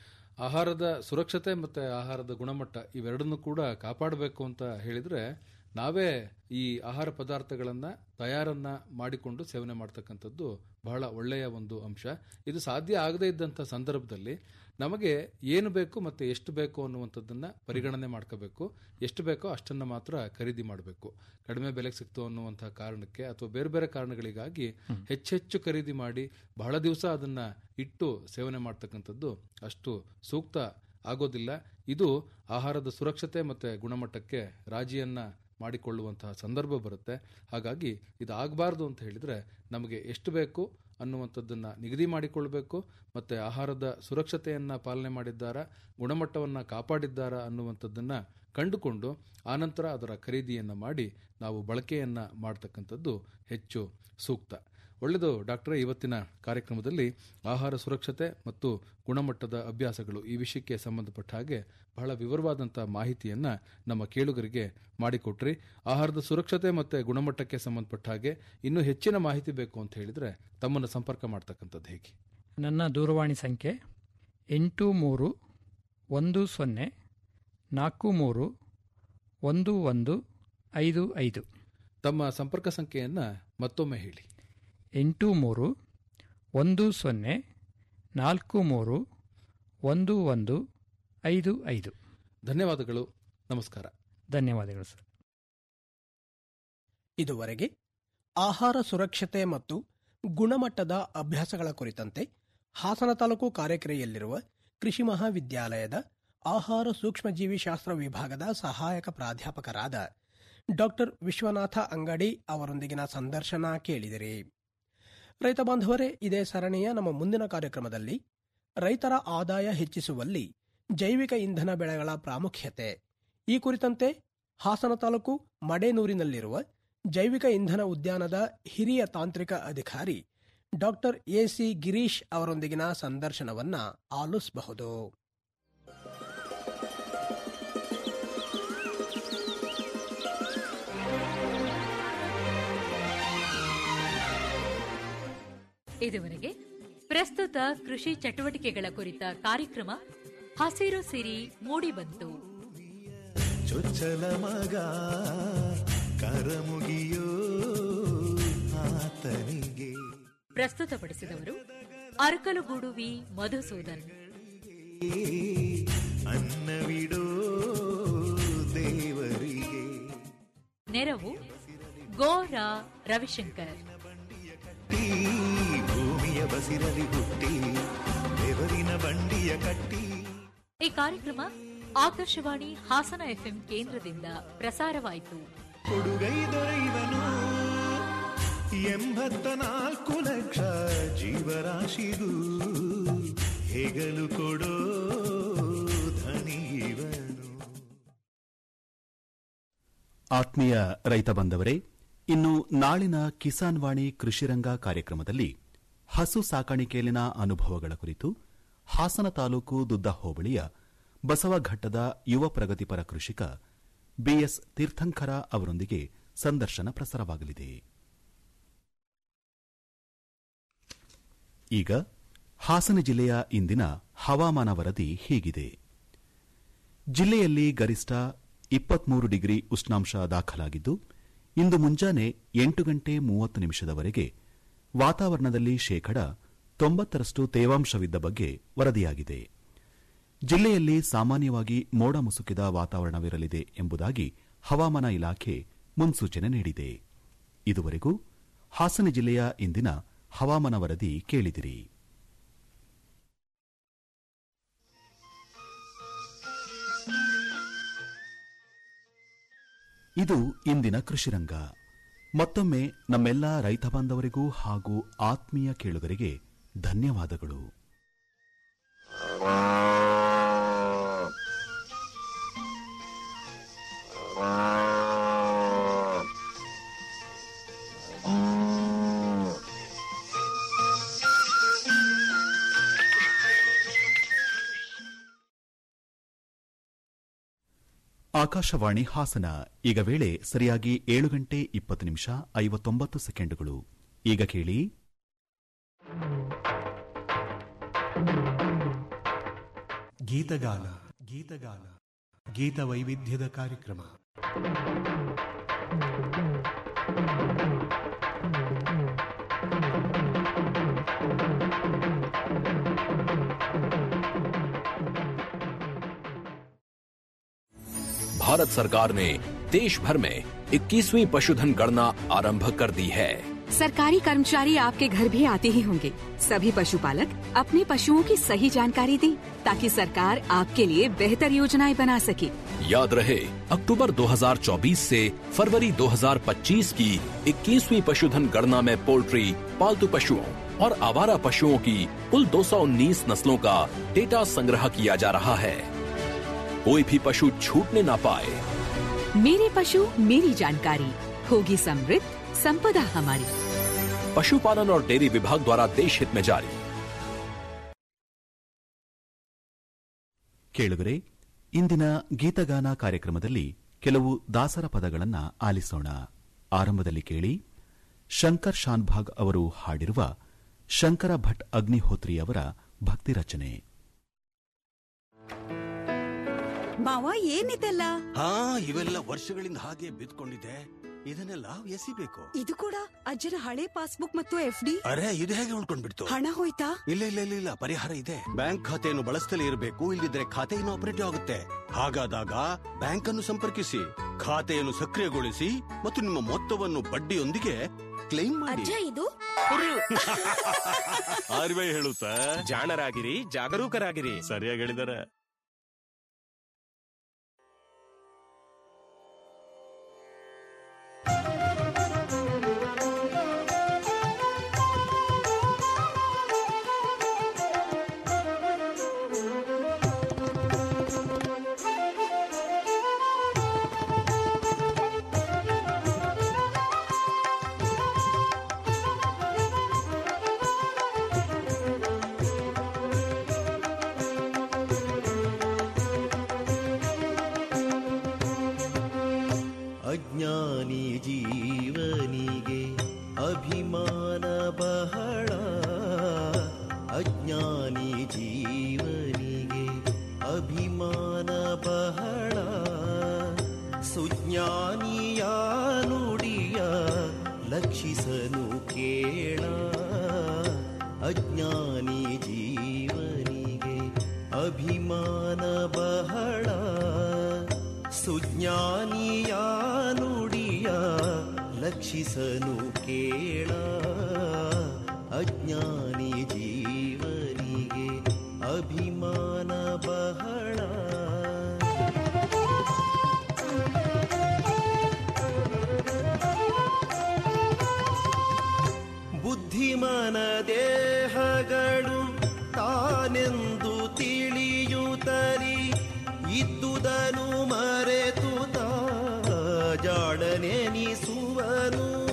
ಆಹಾರದ ಸುರಕ್ಷತೆ ಮತ್ತೆ ಆಹಾರದ ಗುಣಮಟ್ಟ ಇವೆರಡನ್ನು ಕೂಡ ಕಾಪಾಡಬೇಕು ಅಂತ ಹೇಳಿದ್ರೆ ನಾವೇ ಈ ಆಹಾರ ಪದಾರ್ಥಗಳನ್ನ ತಯಾರನ್ನ ಮಾಡಿಕೊಂಡು ಸೇವನೆ ಮಾಡ್ತಕ್ಕಂಥದ್ದು ಬಹಳ ಒಳ್ಳೆಯ ಒಂದು ಅಂಶ ಇದು ಸಾಧ್ಯ ಆಗದೇ ಇದ್ದಂಥ ಸಂದರ್ಭದಲ್ಲಿ ನಮಗೆ ಏನು ಬೇಕು ಮತ್ತೆ ಎಷ್ಟು ಬೇಕು ಅನ್ನುವಂಥದ್ದನ್ನ ಪರಿಗಣನೆ ಮಾಡ್ಕೋಬೇಕು ಎಷ್ಟು ಬೇಕೋ ಅಷ್ಟನ್ನ ಮಾತ್ರ ಖರೀದಿ ಮಾಡಬೇಕು ಕಡಿಮೆ ಬೆಲೆಗೆ ಸಿಕ್ತು ಅನ್ನುವಂತಹ ಕಾರಣಕ್ಕೆ ಅಥವಾ ಬೇರೆ ಬೇರೆ ಕಾರಣಗಳಿಗಾಗಿ ಹೆಚ್ಚೆಚ್ಚು ಖರೀದಿ ಮಾಡಿ ಬಹಳ ದಿವಸ ಅದನ್ನ ಇಟ್ಟು ಸೇವನೆ ಮಾಡ್ತಕ್ಕಂಥದ್ದು ಅಷ್ಟು ಸೂಕ್ತ ಆಗೋದಿಲ್ಲ ಇದು ಆಹಾರದ ಸುರಕ್ಷತೆ ಮತ್ತೆ ಗುಣಮಟ್ಟಕ್ಕೆ ರಾಜಿಯನ್ನ ಮಾಡಿಕೊಳ್ಳುವಂತಹ ಸಂದರ್ಭ ಬರುತ್ತೆ ಹಾಗಾಗಿ ಇದು ಆಗಬಾರ್ದು ಅಂತ ಹೇಳಿದ್ರೆ ನಮಗೆ ಎಷ್ಟು ಬೇಕು ಅನ್ನುವಂಥದ್ದನ್ನ ನಿಗದಿ ಮಾಡಿಕೊಳ್ಬೇಕು ಮತ್ತೆ ಆಹಾರದ ಸುರಕ್ಷತೆಯನ್ನ ಪಾಲನೆ ಮಾಡಿದ್ದಾರಾ ಗುಣಮಟ್ಟವನ್ನ ಕಾಪಾಡಿದ್ದಾರಾ ಅನ್ನುವಂಥದ್ದನ್ನ ಕಂಡುಕೊಂಡು ಆನಂತರ ಅದರ ಖರೀದಿಯನ್ನ ಮಾಡಿ ನಾವು ಬಳಕೆಯನ್ನ ಮಾಡ್ತಕ್ಕಂಥದ್ದು ಹೆಚ್ಚು ಸೂಕ್ತ ಒಳ್ಳೆಯದು ಡಾಕ್ಟರ್ ಇವತ್ತಿನ ಕಾರ್ಯಕ್ರಮದಲ್ಲಿ ಆಹಾರ ಸುರಕ್ಷತೆ ಮತ್ತು ಗುಣಮಟ್ಟದ ಅಭ್ಯಾಸಗಳು ಈ ವಿಷಯಕ್ಕೆ ಸಂಬಂಧಪಟ್ಟ ಹಾಗೆ ಬಹಳ ವಿವರವಾದಂಥ ಮಾಹಿತಿಯನ್ನ ನಮ್ಮ ಕೇಳುಗರಿಗೆ ಮಾಡಿಕೊಟ್ರಿ ಆಹಾರದ ಸುರಕ್ಷತೆ ಮತ್ತೆ ಗುಣಮಟ್ಟಕ್ಕೆ ಸಂಬಂಧಪಟ್ಟ ಹಾಗೆ ಇನ್ನೂ ಹೆಚ್ಚಿನ ಮಾಹಿತಿ ಬೇಕು ಅಂತ ಹೇಳಿದ್ರೆ ತಮ್ಮನ್ನು ಸಂಪರ್ಕ ಮಾಡ್ತಕ್ಕಂಥದ್ದು ಹೇಗೆ ನನ್ನ ದೂರವಾಣಿ ಸಂಖ್ಯೆ ಎಂಟು ಮೂರು ಒಂದು ಸೊನ್ನೆ ನಾಲ್ಕು ಮೂರು ಒಂದು ಒಂದು ಐದು ಐದು ತಮ್ಮ ಸಂಪರ್ಕ ಸಂಖ್ಯೆಯನ್ನ ಮತ್ತೊಮ್ಮೆ ಹೇಳಿ ಎಂಟು ಮೂರು ಒಂದು ಸೊನ್ನೆ ನಾಲ್ಕು ಮೂರು ಒಂದು ಒಂದು ಐದು ಐದು ಧನ್ಯವಾದಗಳು ನಮಸ್ಕಾರ ಧನ್ಯವಾದಗಳು ಸರ್ ಇದುವರೆಗೆ ಆಹಾರ ಸುರಕ್ಷತೆ ಮತ್ತು ಗುಣಮಟ್ಟದ ಅಭ್ಯಾಸಗಳ ಕುರಿತಂತೆ ಹಾಸನ ತಾಲೂಕು ಕಾರ್ಯಕೆರೆಯಲ್ಲಿರುವ ಕೃಷಿ ಮಹಾವಿದ್ಯಾಲಯದ ಆಹಾರ ಸೂಕ್ಷ್ಮಜೀವಿ ಶಾಸ್ತ್ರ ವಿಭಾಗದ ಸಹಾಯಕ ಪ್ರಾಧ್ಯಾಪಕರಾದ ಡಾಕ್ಟರ್ ವಿಶ್ವನಾಥ ಅಂಗಡಿ ಅವರೊಂದಿಗಿನ ಸಂದರ್ಶನ ಕೇಳಿದಿರಿ ರೈತ ಬಾಂಧವರೇ ಇದೇ ಸರಣಿಯ ನಮ್ಮ ಮುಂದಿನ ಕಾರ್ಯಕ್ರಮದಲ್ಲಿ ರೈತರ ಆದಾಯ ಹೆಚ್ಚಿಸುವಲ್ಲಿ ಜೈವಿಕ ಇಂಧನ ಬೆಳೆಗಳ ಪ್ರಾಮುಖ್ಯತೆ ಈ ಕುರಿತಂತೆ ಹಾಸನ ತಾಲೂಕು ಮಡೇನೂರಿನಲ್ಲಿರುವ ಜೈವಿಕ ಇಂಧನ ಉದ್ಯಾನದ ಹಿರಿಯ ತಾಂತ್ರಿಕ ಅಧಿಕಾರಿ ಡಾಕ್ಟರ್ ಎಸಿ ಗಿರೀಶ್ ಅವರೊಂದಿಗಿನ ಸಂದರ್ಶನವನ್ನ ಆಲಿಸಬಹುದು ಇದುವರೆಗೆ ಪ್ರಸ್ತುತ ಕೃಷಿ ಚಟುವಟಿಕೆಗಳ ಕುರಿತ ಕಾರ್ಯಕ್ರಮ ಹಸಿರು ಸಿರಿ ಮೂಡಿಬಂತು ಚೊಚ್ಚಲ ಮಗ ಕರಮುಗಿಯೋ ಆತನಿಗೆ ಪ್ರಸ್ತುತಪಡಿಸಿದವರು ಅರಕಲಗೂಡು ವಿ ಮಧುಸೂದನ್ ಅನ್ನವಿಡೋ ದೇವರಿಗೆ ನೆರವು ಗೋರಾ ರವಿಶಂಕರ್ ಈ ಭೂಮಿಯ ಬಸಿರಲಿ ಹುಟ್ಟಿ ಬೆವರಿನ ಬಂಡಿಯ ಕಟ್ಟಿ ಈ ಕಾರ್ಯಕ್ರಮ ಆಕಾಶವಾಣಿ ಹಾಸನ ಎಫ್ಎಂ ಕೇಂದ್ರದಿಂದ ಪ್ರಸಾರವಾಯಿತು ಕೊಡುಗೈ ದೊರೆಯುವನು ಎಂಬತ್ತ ನಾಲ್ಕು ಲಕ್ಷ ಜೀವರಾಶಿಗೂ ಹೆಗಲು ಕೊಡೋ ಧನಿಯವನು ಆತ್ಮೀಯ ರೈತ ಬಂದವರೇ ಇನ್ನು ನಾಳಿನ ಕಿಸಾನ್ ವಾಣಿ ಕೃಷಿರಂಗ ಕಾರ್ಯಕ್ರಮದಲ್ಲಿ ಹಸು ಸಾಕಾಣಿಕೆಯಲ್ಲಿನ ಅನುಭವಗಳ ಕುರಿತು ಹಾಸನ ತಾಲೂಕು ದುದ್ದ ಹೋಬಳಿಯ ಬಸವಘಟ್ಟದ ಯುವ ಪ್ರಗತಿಪರ ಕೃಷಿಕ ಬಿಎಸ್ ತೀರ್ಥಂಕರ ಅವರೊಂದಿಗೆ ಸಂದರ್ಶನ ಪ್ರಸಾರವಾಗಲಿದೆ ಈಗ ಹಾಸನ ಜಿಲ್ಲೆಯ ಇಂದಿನ ಹವಾಮಾನ ವರದಿ ಹೀಗಿದೆ ಜಿಲ್ಲೆಯಲ್ಲಿ ಗರಿಷ್ಠ ಇಪ್ಪತ್ಮೂರು ಡಿಗ್ರಿ ಉಷ್ಣಾಂಶ ದಾಖಲಾಗಿದ್ದು ಇಂದು ಮುಂಜಾನೆ ಎಂಟು ಗಂಟೆ ಮೂವತ್ತು ನಿಮಿಷದವರೆಗೆ ವಾತಾವರಣದಲ್ಲಿ ಶೇಕಡ ತೊಂಬತ್ತರಷ್ಟು ತೇವಾಂಶವಿದ್ದ ಬಗ್ಗೆ ವರದಿಯಾಗಿದೆ ಜಿಲ್ಲೆಯಲ್ಲಿ ಸಾಮಾನ್ಯವಾಗಿ ಮೋಡ ಮುಸುಕಿದ ವಾತಾವರಣವಿರಲಿದೆ ಎಂಬುದಾಗಿ ಹವಾಮಾನ ಇಲಾಖೆ ಮುನ್ಸೂಚನೆ ನೀಡಿದೆ ಇದುವರೆಗೂ ಹಾಸನ ಜಿಲ್ಲೆಯ ಇಂದಿನ ಹವಾಮಾನ ವರದಿ ಕೇಳಿದಿರಿ ಇದು ಇಂದಿನ ಕೃಷಿರಂಗ ಮತ್ತೊಮ್ಮೆ ನಮ್ಮೆಲ್ಲ ರೈತ ಬಾಂಧವರಿಗೂ ಹಾಗೂ ಆತ್ಮೀಯ ಕೇಳುಗರಿಗೆ ಧನ್ಯವಾದಗಳು ಆಕಾಶವಾಣಿ ಹಾಸನ ಈಗ ವೇಳೆ ಸರಿಯಾಗಿ ಏಳು ಗಂಟೆ ಇಪ್ಪತ್ತು ನಿಮಿಷ ಐವತ್ತೊಂಬತ್ತು ಸೆಕೆಂಡುಗಳು ಈಗ ಕೇಳಿ ಗೀತಗಾನ ಗೀತಗಾನ ಗೀತ ವೈವಿಧ್ಯದ ಕಾರ್ಯಕ್ರಮ भारत सरकार ने देश भर में 21वीं पशुधन गणना आरंभ कर दी है सरकारी कर्मचारी आपके घर भी आते ही होंगे सभी पशुपालक अपने पशुओं की सही जानकारी दें ताकि सरकार आपके लिए बेहतर योजनाएं बना सके याद रहे अक्टूबर 2024 से फरवरी 2025 की 21वीं पशुधन गणना में पोल्ट्री पालतू पशुओं और आवारा पशुओं की कुल 219 नस्लों का डेटा संग्रह किया जा रहा है कोई भी पशु छूटने ना पाए मेरे पशु मेरी जानकारी होगी समृद्ध संपदा हमारी पशुपालन और डेयरी विभाग द्वारा देश हित में जारी ಕೇಳುಗರೆ ಇಂದಿನ ಗೀತಗಾನ ಕಾರ್ಯಕ್ರಮದಲ್ಲಿ ಕೆಲವು ದಾಸರ ಪದಗಳನ್ನು ಆಲಿಸೋಣ ಆರಂಭದಲ್ಲಿ ಕೇಳಿ ಶಂಕರ್ ಶಾನ್ಭಾಗ್ ಅವರು ಹಾಡಿರುವ ಶಂಕರ ಭಟ್ ಅಗ್ನಿಹೋತ್ರಿ ಅವರ ಭಕ್ತಿ ರಚನೆ ಮಾವ ಏನಿದೆಲ್ಲ ಹಾ ಇವೆಲ್ಲ ವರ್ಷಗಳಿಂದ ಹಾಗೆ ಬಿದ್ಕೊಂಡಿದೆ ಇದನ್ನೆಲ್ಲ ಎಸಿಬೇಕು ಇದು ಕೂಡ ಅಜ್ಜನ ಹಳೆ ಪಾಸ್ಬುಕ್ ಮತ್ತು ಎಫ್ ಡಿ ಅರೆ ಇದು ಹೇಗೆ ಉಳ್ಕೊಂಡ್ಬಿಡ್ತು ಹಣ ಹೋಯ್ತಾ ಇಲ್ಲ ಇಲ್ಲ ಇಲ್ಲ ಇಲ್ಲ ಪರಿಹಾರ ಇದೆ ಬ್ಯಾಂಕ್ ಖಾತೆಯನ್ನು ಬಳಸ್ತಲೇ ಇರಬೇಕು ಇಲ್ಲದಿದ್ರೆ ಖಾತೆ ಇನಾಪರೇಟಿವ್ ಆಗುತ್ತೆ ಹಾಗಾದಾಗ ಬ್ಯಾಂಕ್ ಅನ್ನು ಸಂಪರ್ಕಿಸಿ ಖಾತೆಯನ್ನು ಸಕ್ರಿಯಗೊಳಿಸಿ ಮತ್ತು ನಿಮ್ಮ ಮೊತ್ತವನ್ನು ಬಡ್ಡಿಯೊಂದಿಗೆ ಕ್ಲೈಮ್ ಮಾಡಿ ಇದು ಆರ್ ಬಿ ಐ ಹೇಳುತ್ತಾ ಜಾಣರಾಗಿರಿ ಜಾಗರೂಕರಾಗಿರಿ ಸರಿಯಾಗಿ ಹೇಳಿದಾರೆ ಅಜ್ಞಾನಿ ಜೀವನಿಗೆ ಅಭಿಮಾನ ಬಹಳ ಅಜ್ಞಾನಿ ಜೀವನಿಗೆ ಅಭಿಮಾನ ಬಹಳ ಸುಜ್ಞಾನಿಯ ನುಡಿಯ ಲಕ್ಷಿಸನು ಕೇಳ ಅಜ್ಞಾನಿ ಜೀವನಿಗೆ ಅಭಿಮಾನ ಬಹಳ ಸುಜ್ಞಾನಿಯ ನುಡಿಯ ಲಕ್ಷಿಸನು ಕೇಳ ಅಜ್ಞಾನಿ ಜೀವನಿಗೆ ಅಭಿಮಾನ ಬಹಳ ಬುದ್ಧಿಮಾನ ದೇಹಗಳು ತಾನೆಂದು ತಿಳಿಯುತ್ತರಿ ಇದ್ದುದನು ಮರೆತು ತಾ ಜಾಡನೆನಿಸುವನು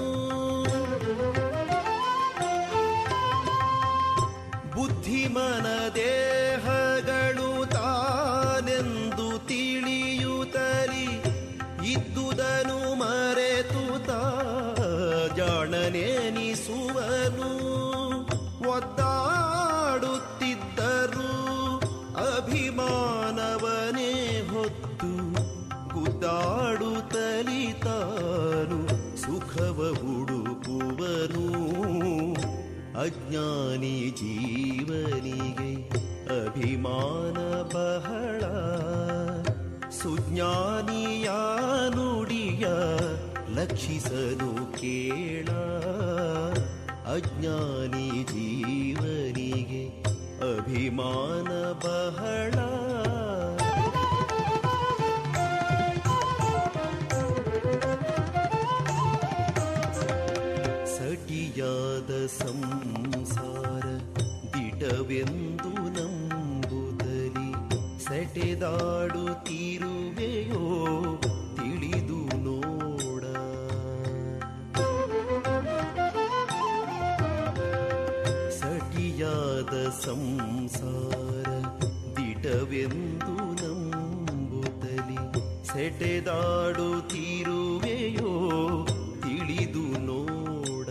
ಅಭಿಮಾನವನೇ ಹೊತ್ತು ಗುದ್ದಾಡುತ್ತಲಿ ತಾನು ಸುಖವ ಹುಡುಕುವನು ಅಜ್ಞಾನಿ ಜೀವನಿಗೆ ಅಭಿಮಾನ ಬಹಳ ಸುಜ್ಞಾನಿಯ ನುಡಿಯ ಲಕ್ಷಿಸಲು ಕೇಳ ಅಜ್ಞಾನಿ ಜೀವನಿಗೆ ಅಭಿಮಾನ ಬಹಳ ಸಟಿಯಾದ ಸಂಸಾರ ದಿಟವೆಂದು ನಂಬುತ್ತಲಿ ಸೆಟೆದಾಡುತ್ತಿರುವೆಯೋ ತಿಳಿದು ನೋಡ ಸಟಿಯಾದ ಸಂಸಾರ ದಿಟವೆಂದು ನಂಬುತ್ತಲಿ ಸೆಟೆದಾಡುತ್ತಿರುವೆಯೋ ತಿಳಿದು ನೋಡ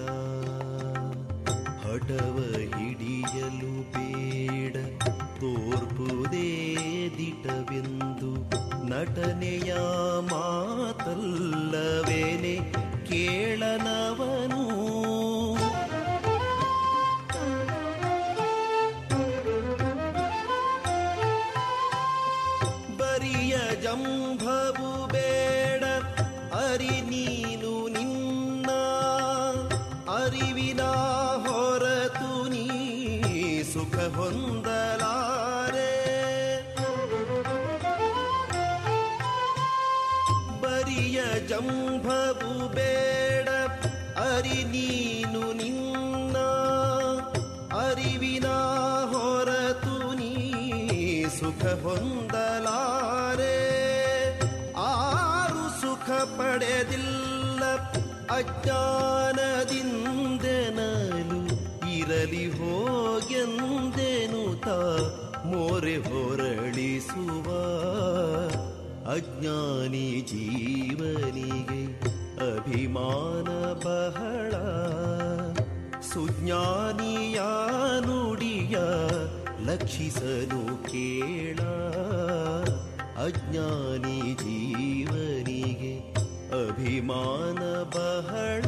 ಹಠವ ಹಿಡಿಯಲು ಬೇಡ ತೋರ್ಪುದೇ ದಿಟವೆಂದು ನಟನೆಯ ಮಾತಲ್ಲವೇನೆ ಕೇಳನವನು ಬರಿಯ ಜಂಭವು ಬೇಡ ಅರಿ ನೀನು ನಿನ್ನ ಅರಿವಿನ ಹೊರತು ನೀ ಸುಖ ಹೊಂದಲಾರೆ ಬರಿಯ ಜಂಭವು ಬೇಡ ಅರಿ ನೀನು ನಿನ್ನ ಅರಿವಿನ ಹೊರತು ನೀ ಸುಖ ಹೊಂದಲಾರೆ ಆರು ಸುಖ ಪಡೆದಿಲ್ಲ ಅಜ್ಞಾನದಿಂದೆನಲು ಇರಲಿ ಹೋಗೆಂದೆನು ತಾ ಮೋರೆ ಹೊರಳಿಸುವ ಅಜ್ಞಾನಿ ಜೀವನಿಗೆ ಅಭಿಮಾನ ಬಹಳ ಸುಜ್ಞಾನಿಯ ನುಡಿಯ ಲಕ್ಷಿಸಲು ಕೇಳ ಅಜ್ಞಾನಿ ಜೀವನಿಗೆ ಅಭಿಮಾನ ಬಹಳ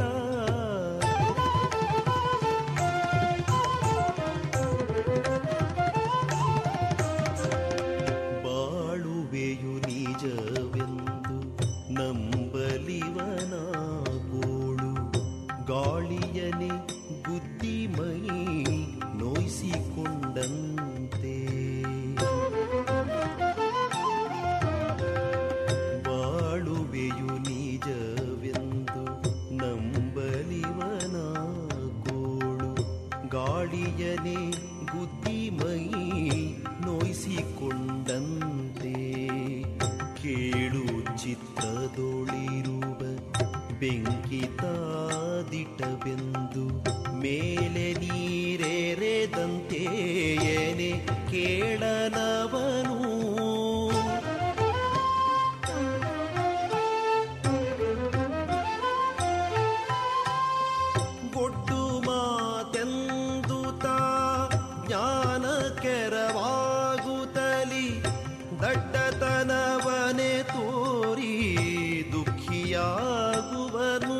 ಬಾಳುವೆಯು ನಿಜವೆಂದು ನಂಬಲಿವನ ಗೋಳು ಗಾಳಿಯನೆ ಬುದ್ಧಿಮೈ ನೋಯಿಸಿಕೊಂಡಂತೆ ಬಾಳುವೆಯು ನಿಜವೆಂದು ನಂಬಲಿವನ ಗೋಳು ಗಾಳಿಯನೆ ಬುದ್ಧಿಮೈ ನೋಯಿಸಿಕೊಂಡಂತೆ ಕೇಳು ಚಿತ್ರದೊಳಿರುವ ಬೆಂಕಿತಾದಿಟವೆಂದು ಮೇಲೆ ನೀರೆರೆದಂತೆ ಏನೆ ಕೇಳನವನು ಗೊಡ್ಡು ಮಾತೆಂದು ತಾ ಜ್ಞಾನ ಕೆರವಾಗುತ್ತಲಿ ದಡ್ಡತನವನೆ ತೋರಿ ದುಃಖಿಯಾಗುವನು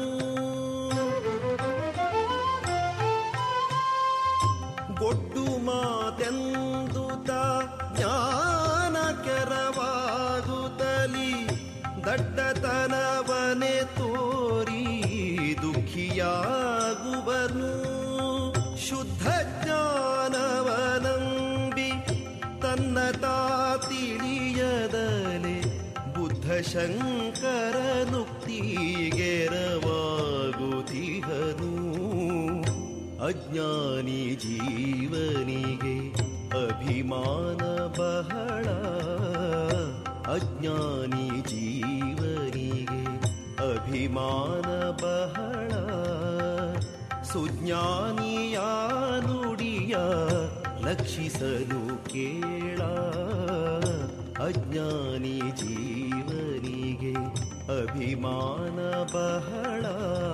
ಗೊಡ್ಡು ಮಾತೆಂದು ತಾ ಜ್ಞಾನ ಕೆರವಾಗುತ್ತಲಿ ದಡ್ಡತನವನೆ ತೋರಿ ದುಃಖಿಯಾಗುವನು ಶುದ್ಧ ಜ್ಞಾನವನಂಬಿ ತನ್ನ ತಾ ತಿಳಿಯದಲೆ ಬುದ್ಧ ಶಂಕರನುಕ್ತಿಗೆರವಾಗುತ್ತಿಹನು ಅಜ್ಞಾನಿ ಜೀವನಿಗೆ ಅಭಿಮಾನ ಬಹಳ ಅಜ್ಞಾನಿ ಜೀವನಿಗೆ ಅಭಿಮಾನ ಬಹಳ ಸುಜ್ಞಾನಿಯ ನುಡಿಯ ಲಕ್ಷಿಸಲು ಕೇಳ ಅಜ್ಞಾನಿ ಜೀವನಿಗೆ ಅಭಿಮಾನ ಬಹಳ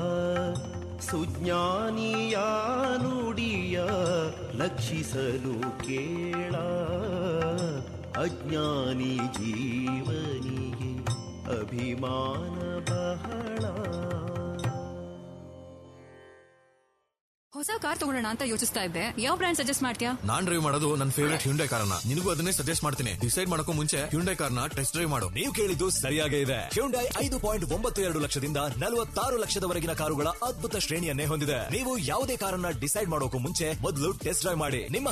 ಸುಜ್ಞಾನಿಯ ನುಡಿಯ ಲಕ್ಷಿಸಲು ಕೇಳ ಅಜ್ಞಾನಿ ಜೀವನಿಗೆ ಅಭಿಮಾನ ಬಹಳ ಹೊಸ ಕಾರ್ ತಗೊಳ್ಳೋಣ ಅಂತ ಯೋಚಿಸ್ತಾ ಇದ್ದೆ ಯಾವ ಬ್ರ್ಯಾಂಡ್ ಸಜೆಸ್ಟ್ ಮಾಡ್ತೀಯಾ ನಾನ್ ಡ್ರೈವ್ ಮಾಡೋದು ನನ್ನ ಫೇವರೇಟ್ ಹ್ಯುಂಡೈ ಕಾರ್ನ ನಿನಗೂ ಅದನ್ನೇ ಸಜೆಸ್ಟ್ ಮಾಡ್ತೀನಿ ಡಿಸೈಡ್ ಮಾಡಕ್ಕೂ ಮುಂಚೆ ಹ್ಯುಂಡೈ ಕಾರ್ನ ಟೆಸ್ಟ್ ಡ್ರೈವ್ ಮಾಡು ನೀವು ಕೇಳಿದ್ದು ಸರಿಯಾಗೇ ಇದೆ ಹ್ಯುಂಡೈ ಐದು ಪಾಯಿಂಟ್ ಒಂಬತ್ತು ಎರಡು ಲಕ್ಷದಿಂದ ನಲವತ್ತಾರು ಲಕ್ಷದವರೆಗಿನ ಕಾರುಗಳ ಅದ್ಭುತ ಶ್ರೇಣಿಯನ್ನೇ ಹೊಂದಿದೆ ನೀವು ಯಾವುದೇ ಕಾರನ್ನ ಡಿಸೈಡ್ ಮಾಡೋಕು ಮುಂಚೆ ಮೊದಲು ಟೆಸ್ಟ್ ಡ್ರೈವ್ ಮಾಡಿ ನಿಮ್ಮ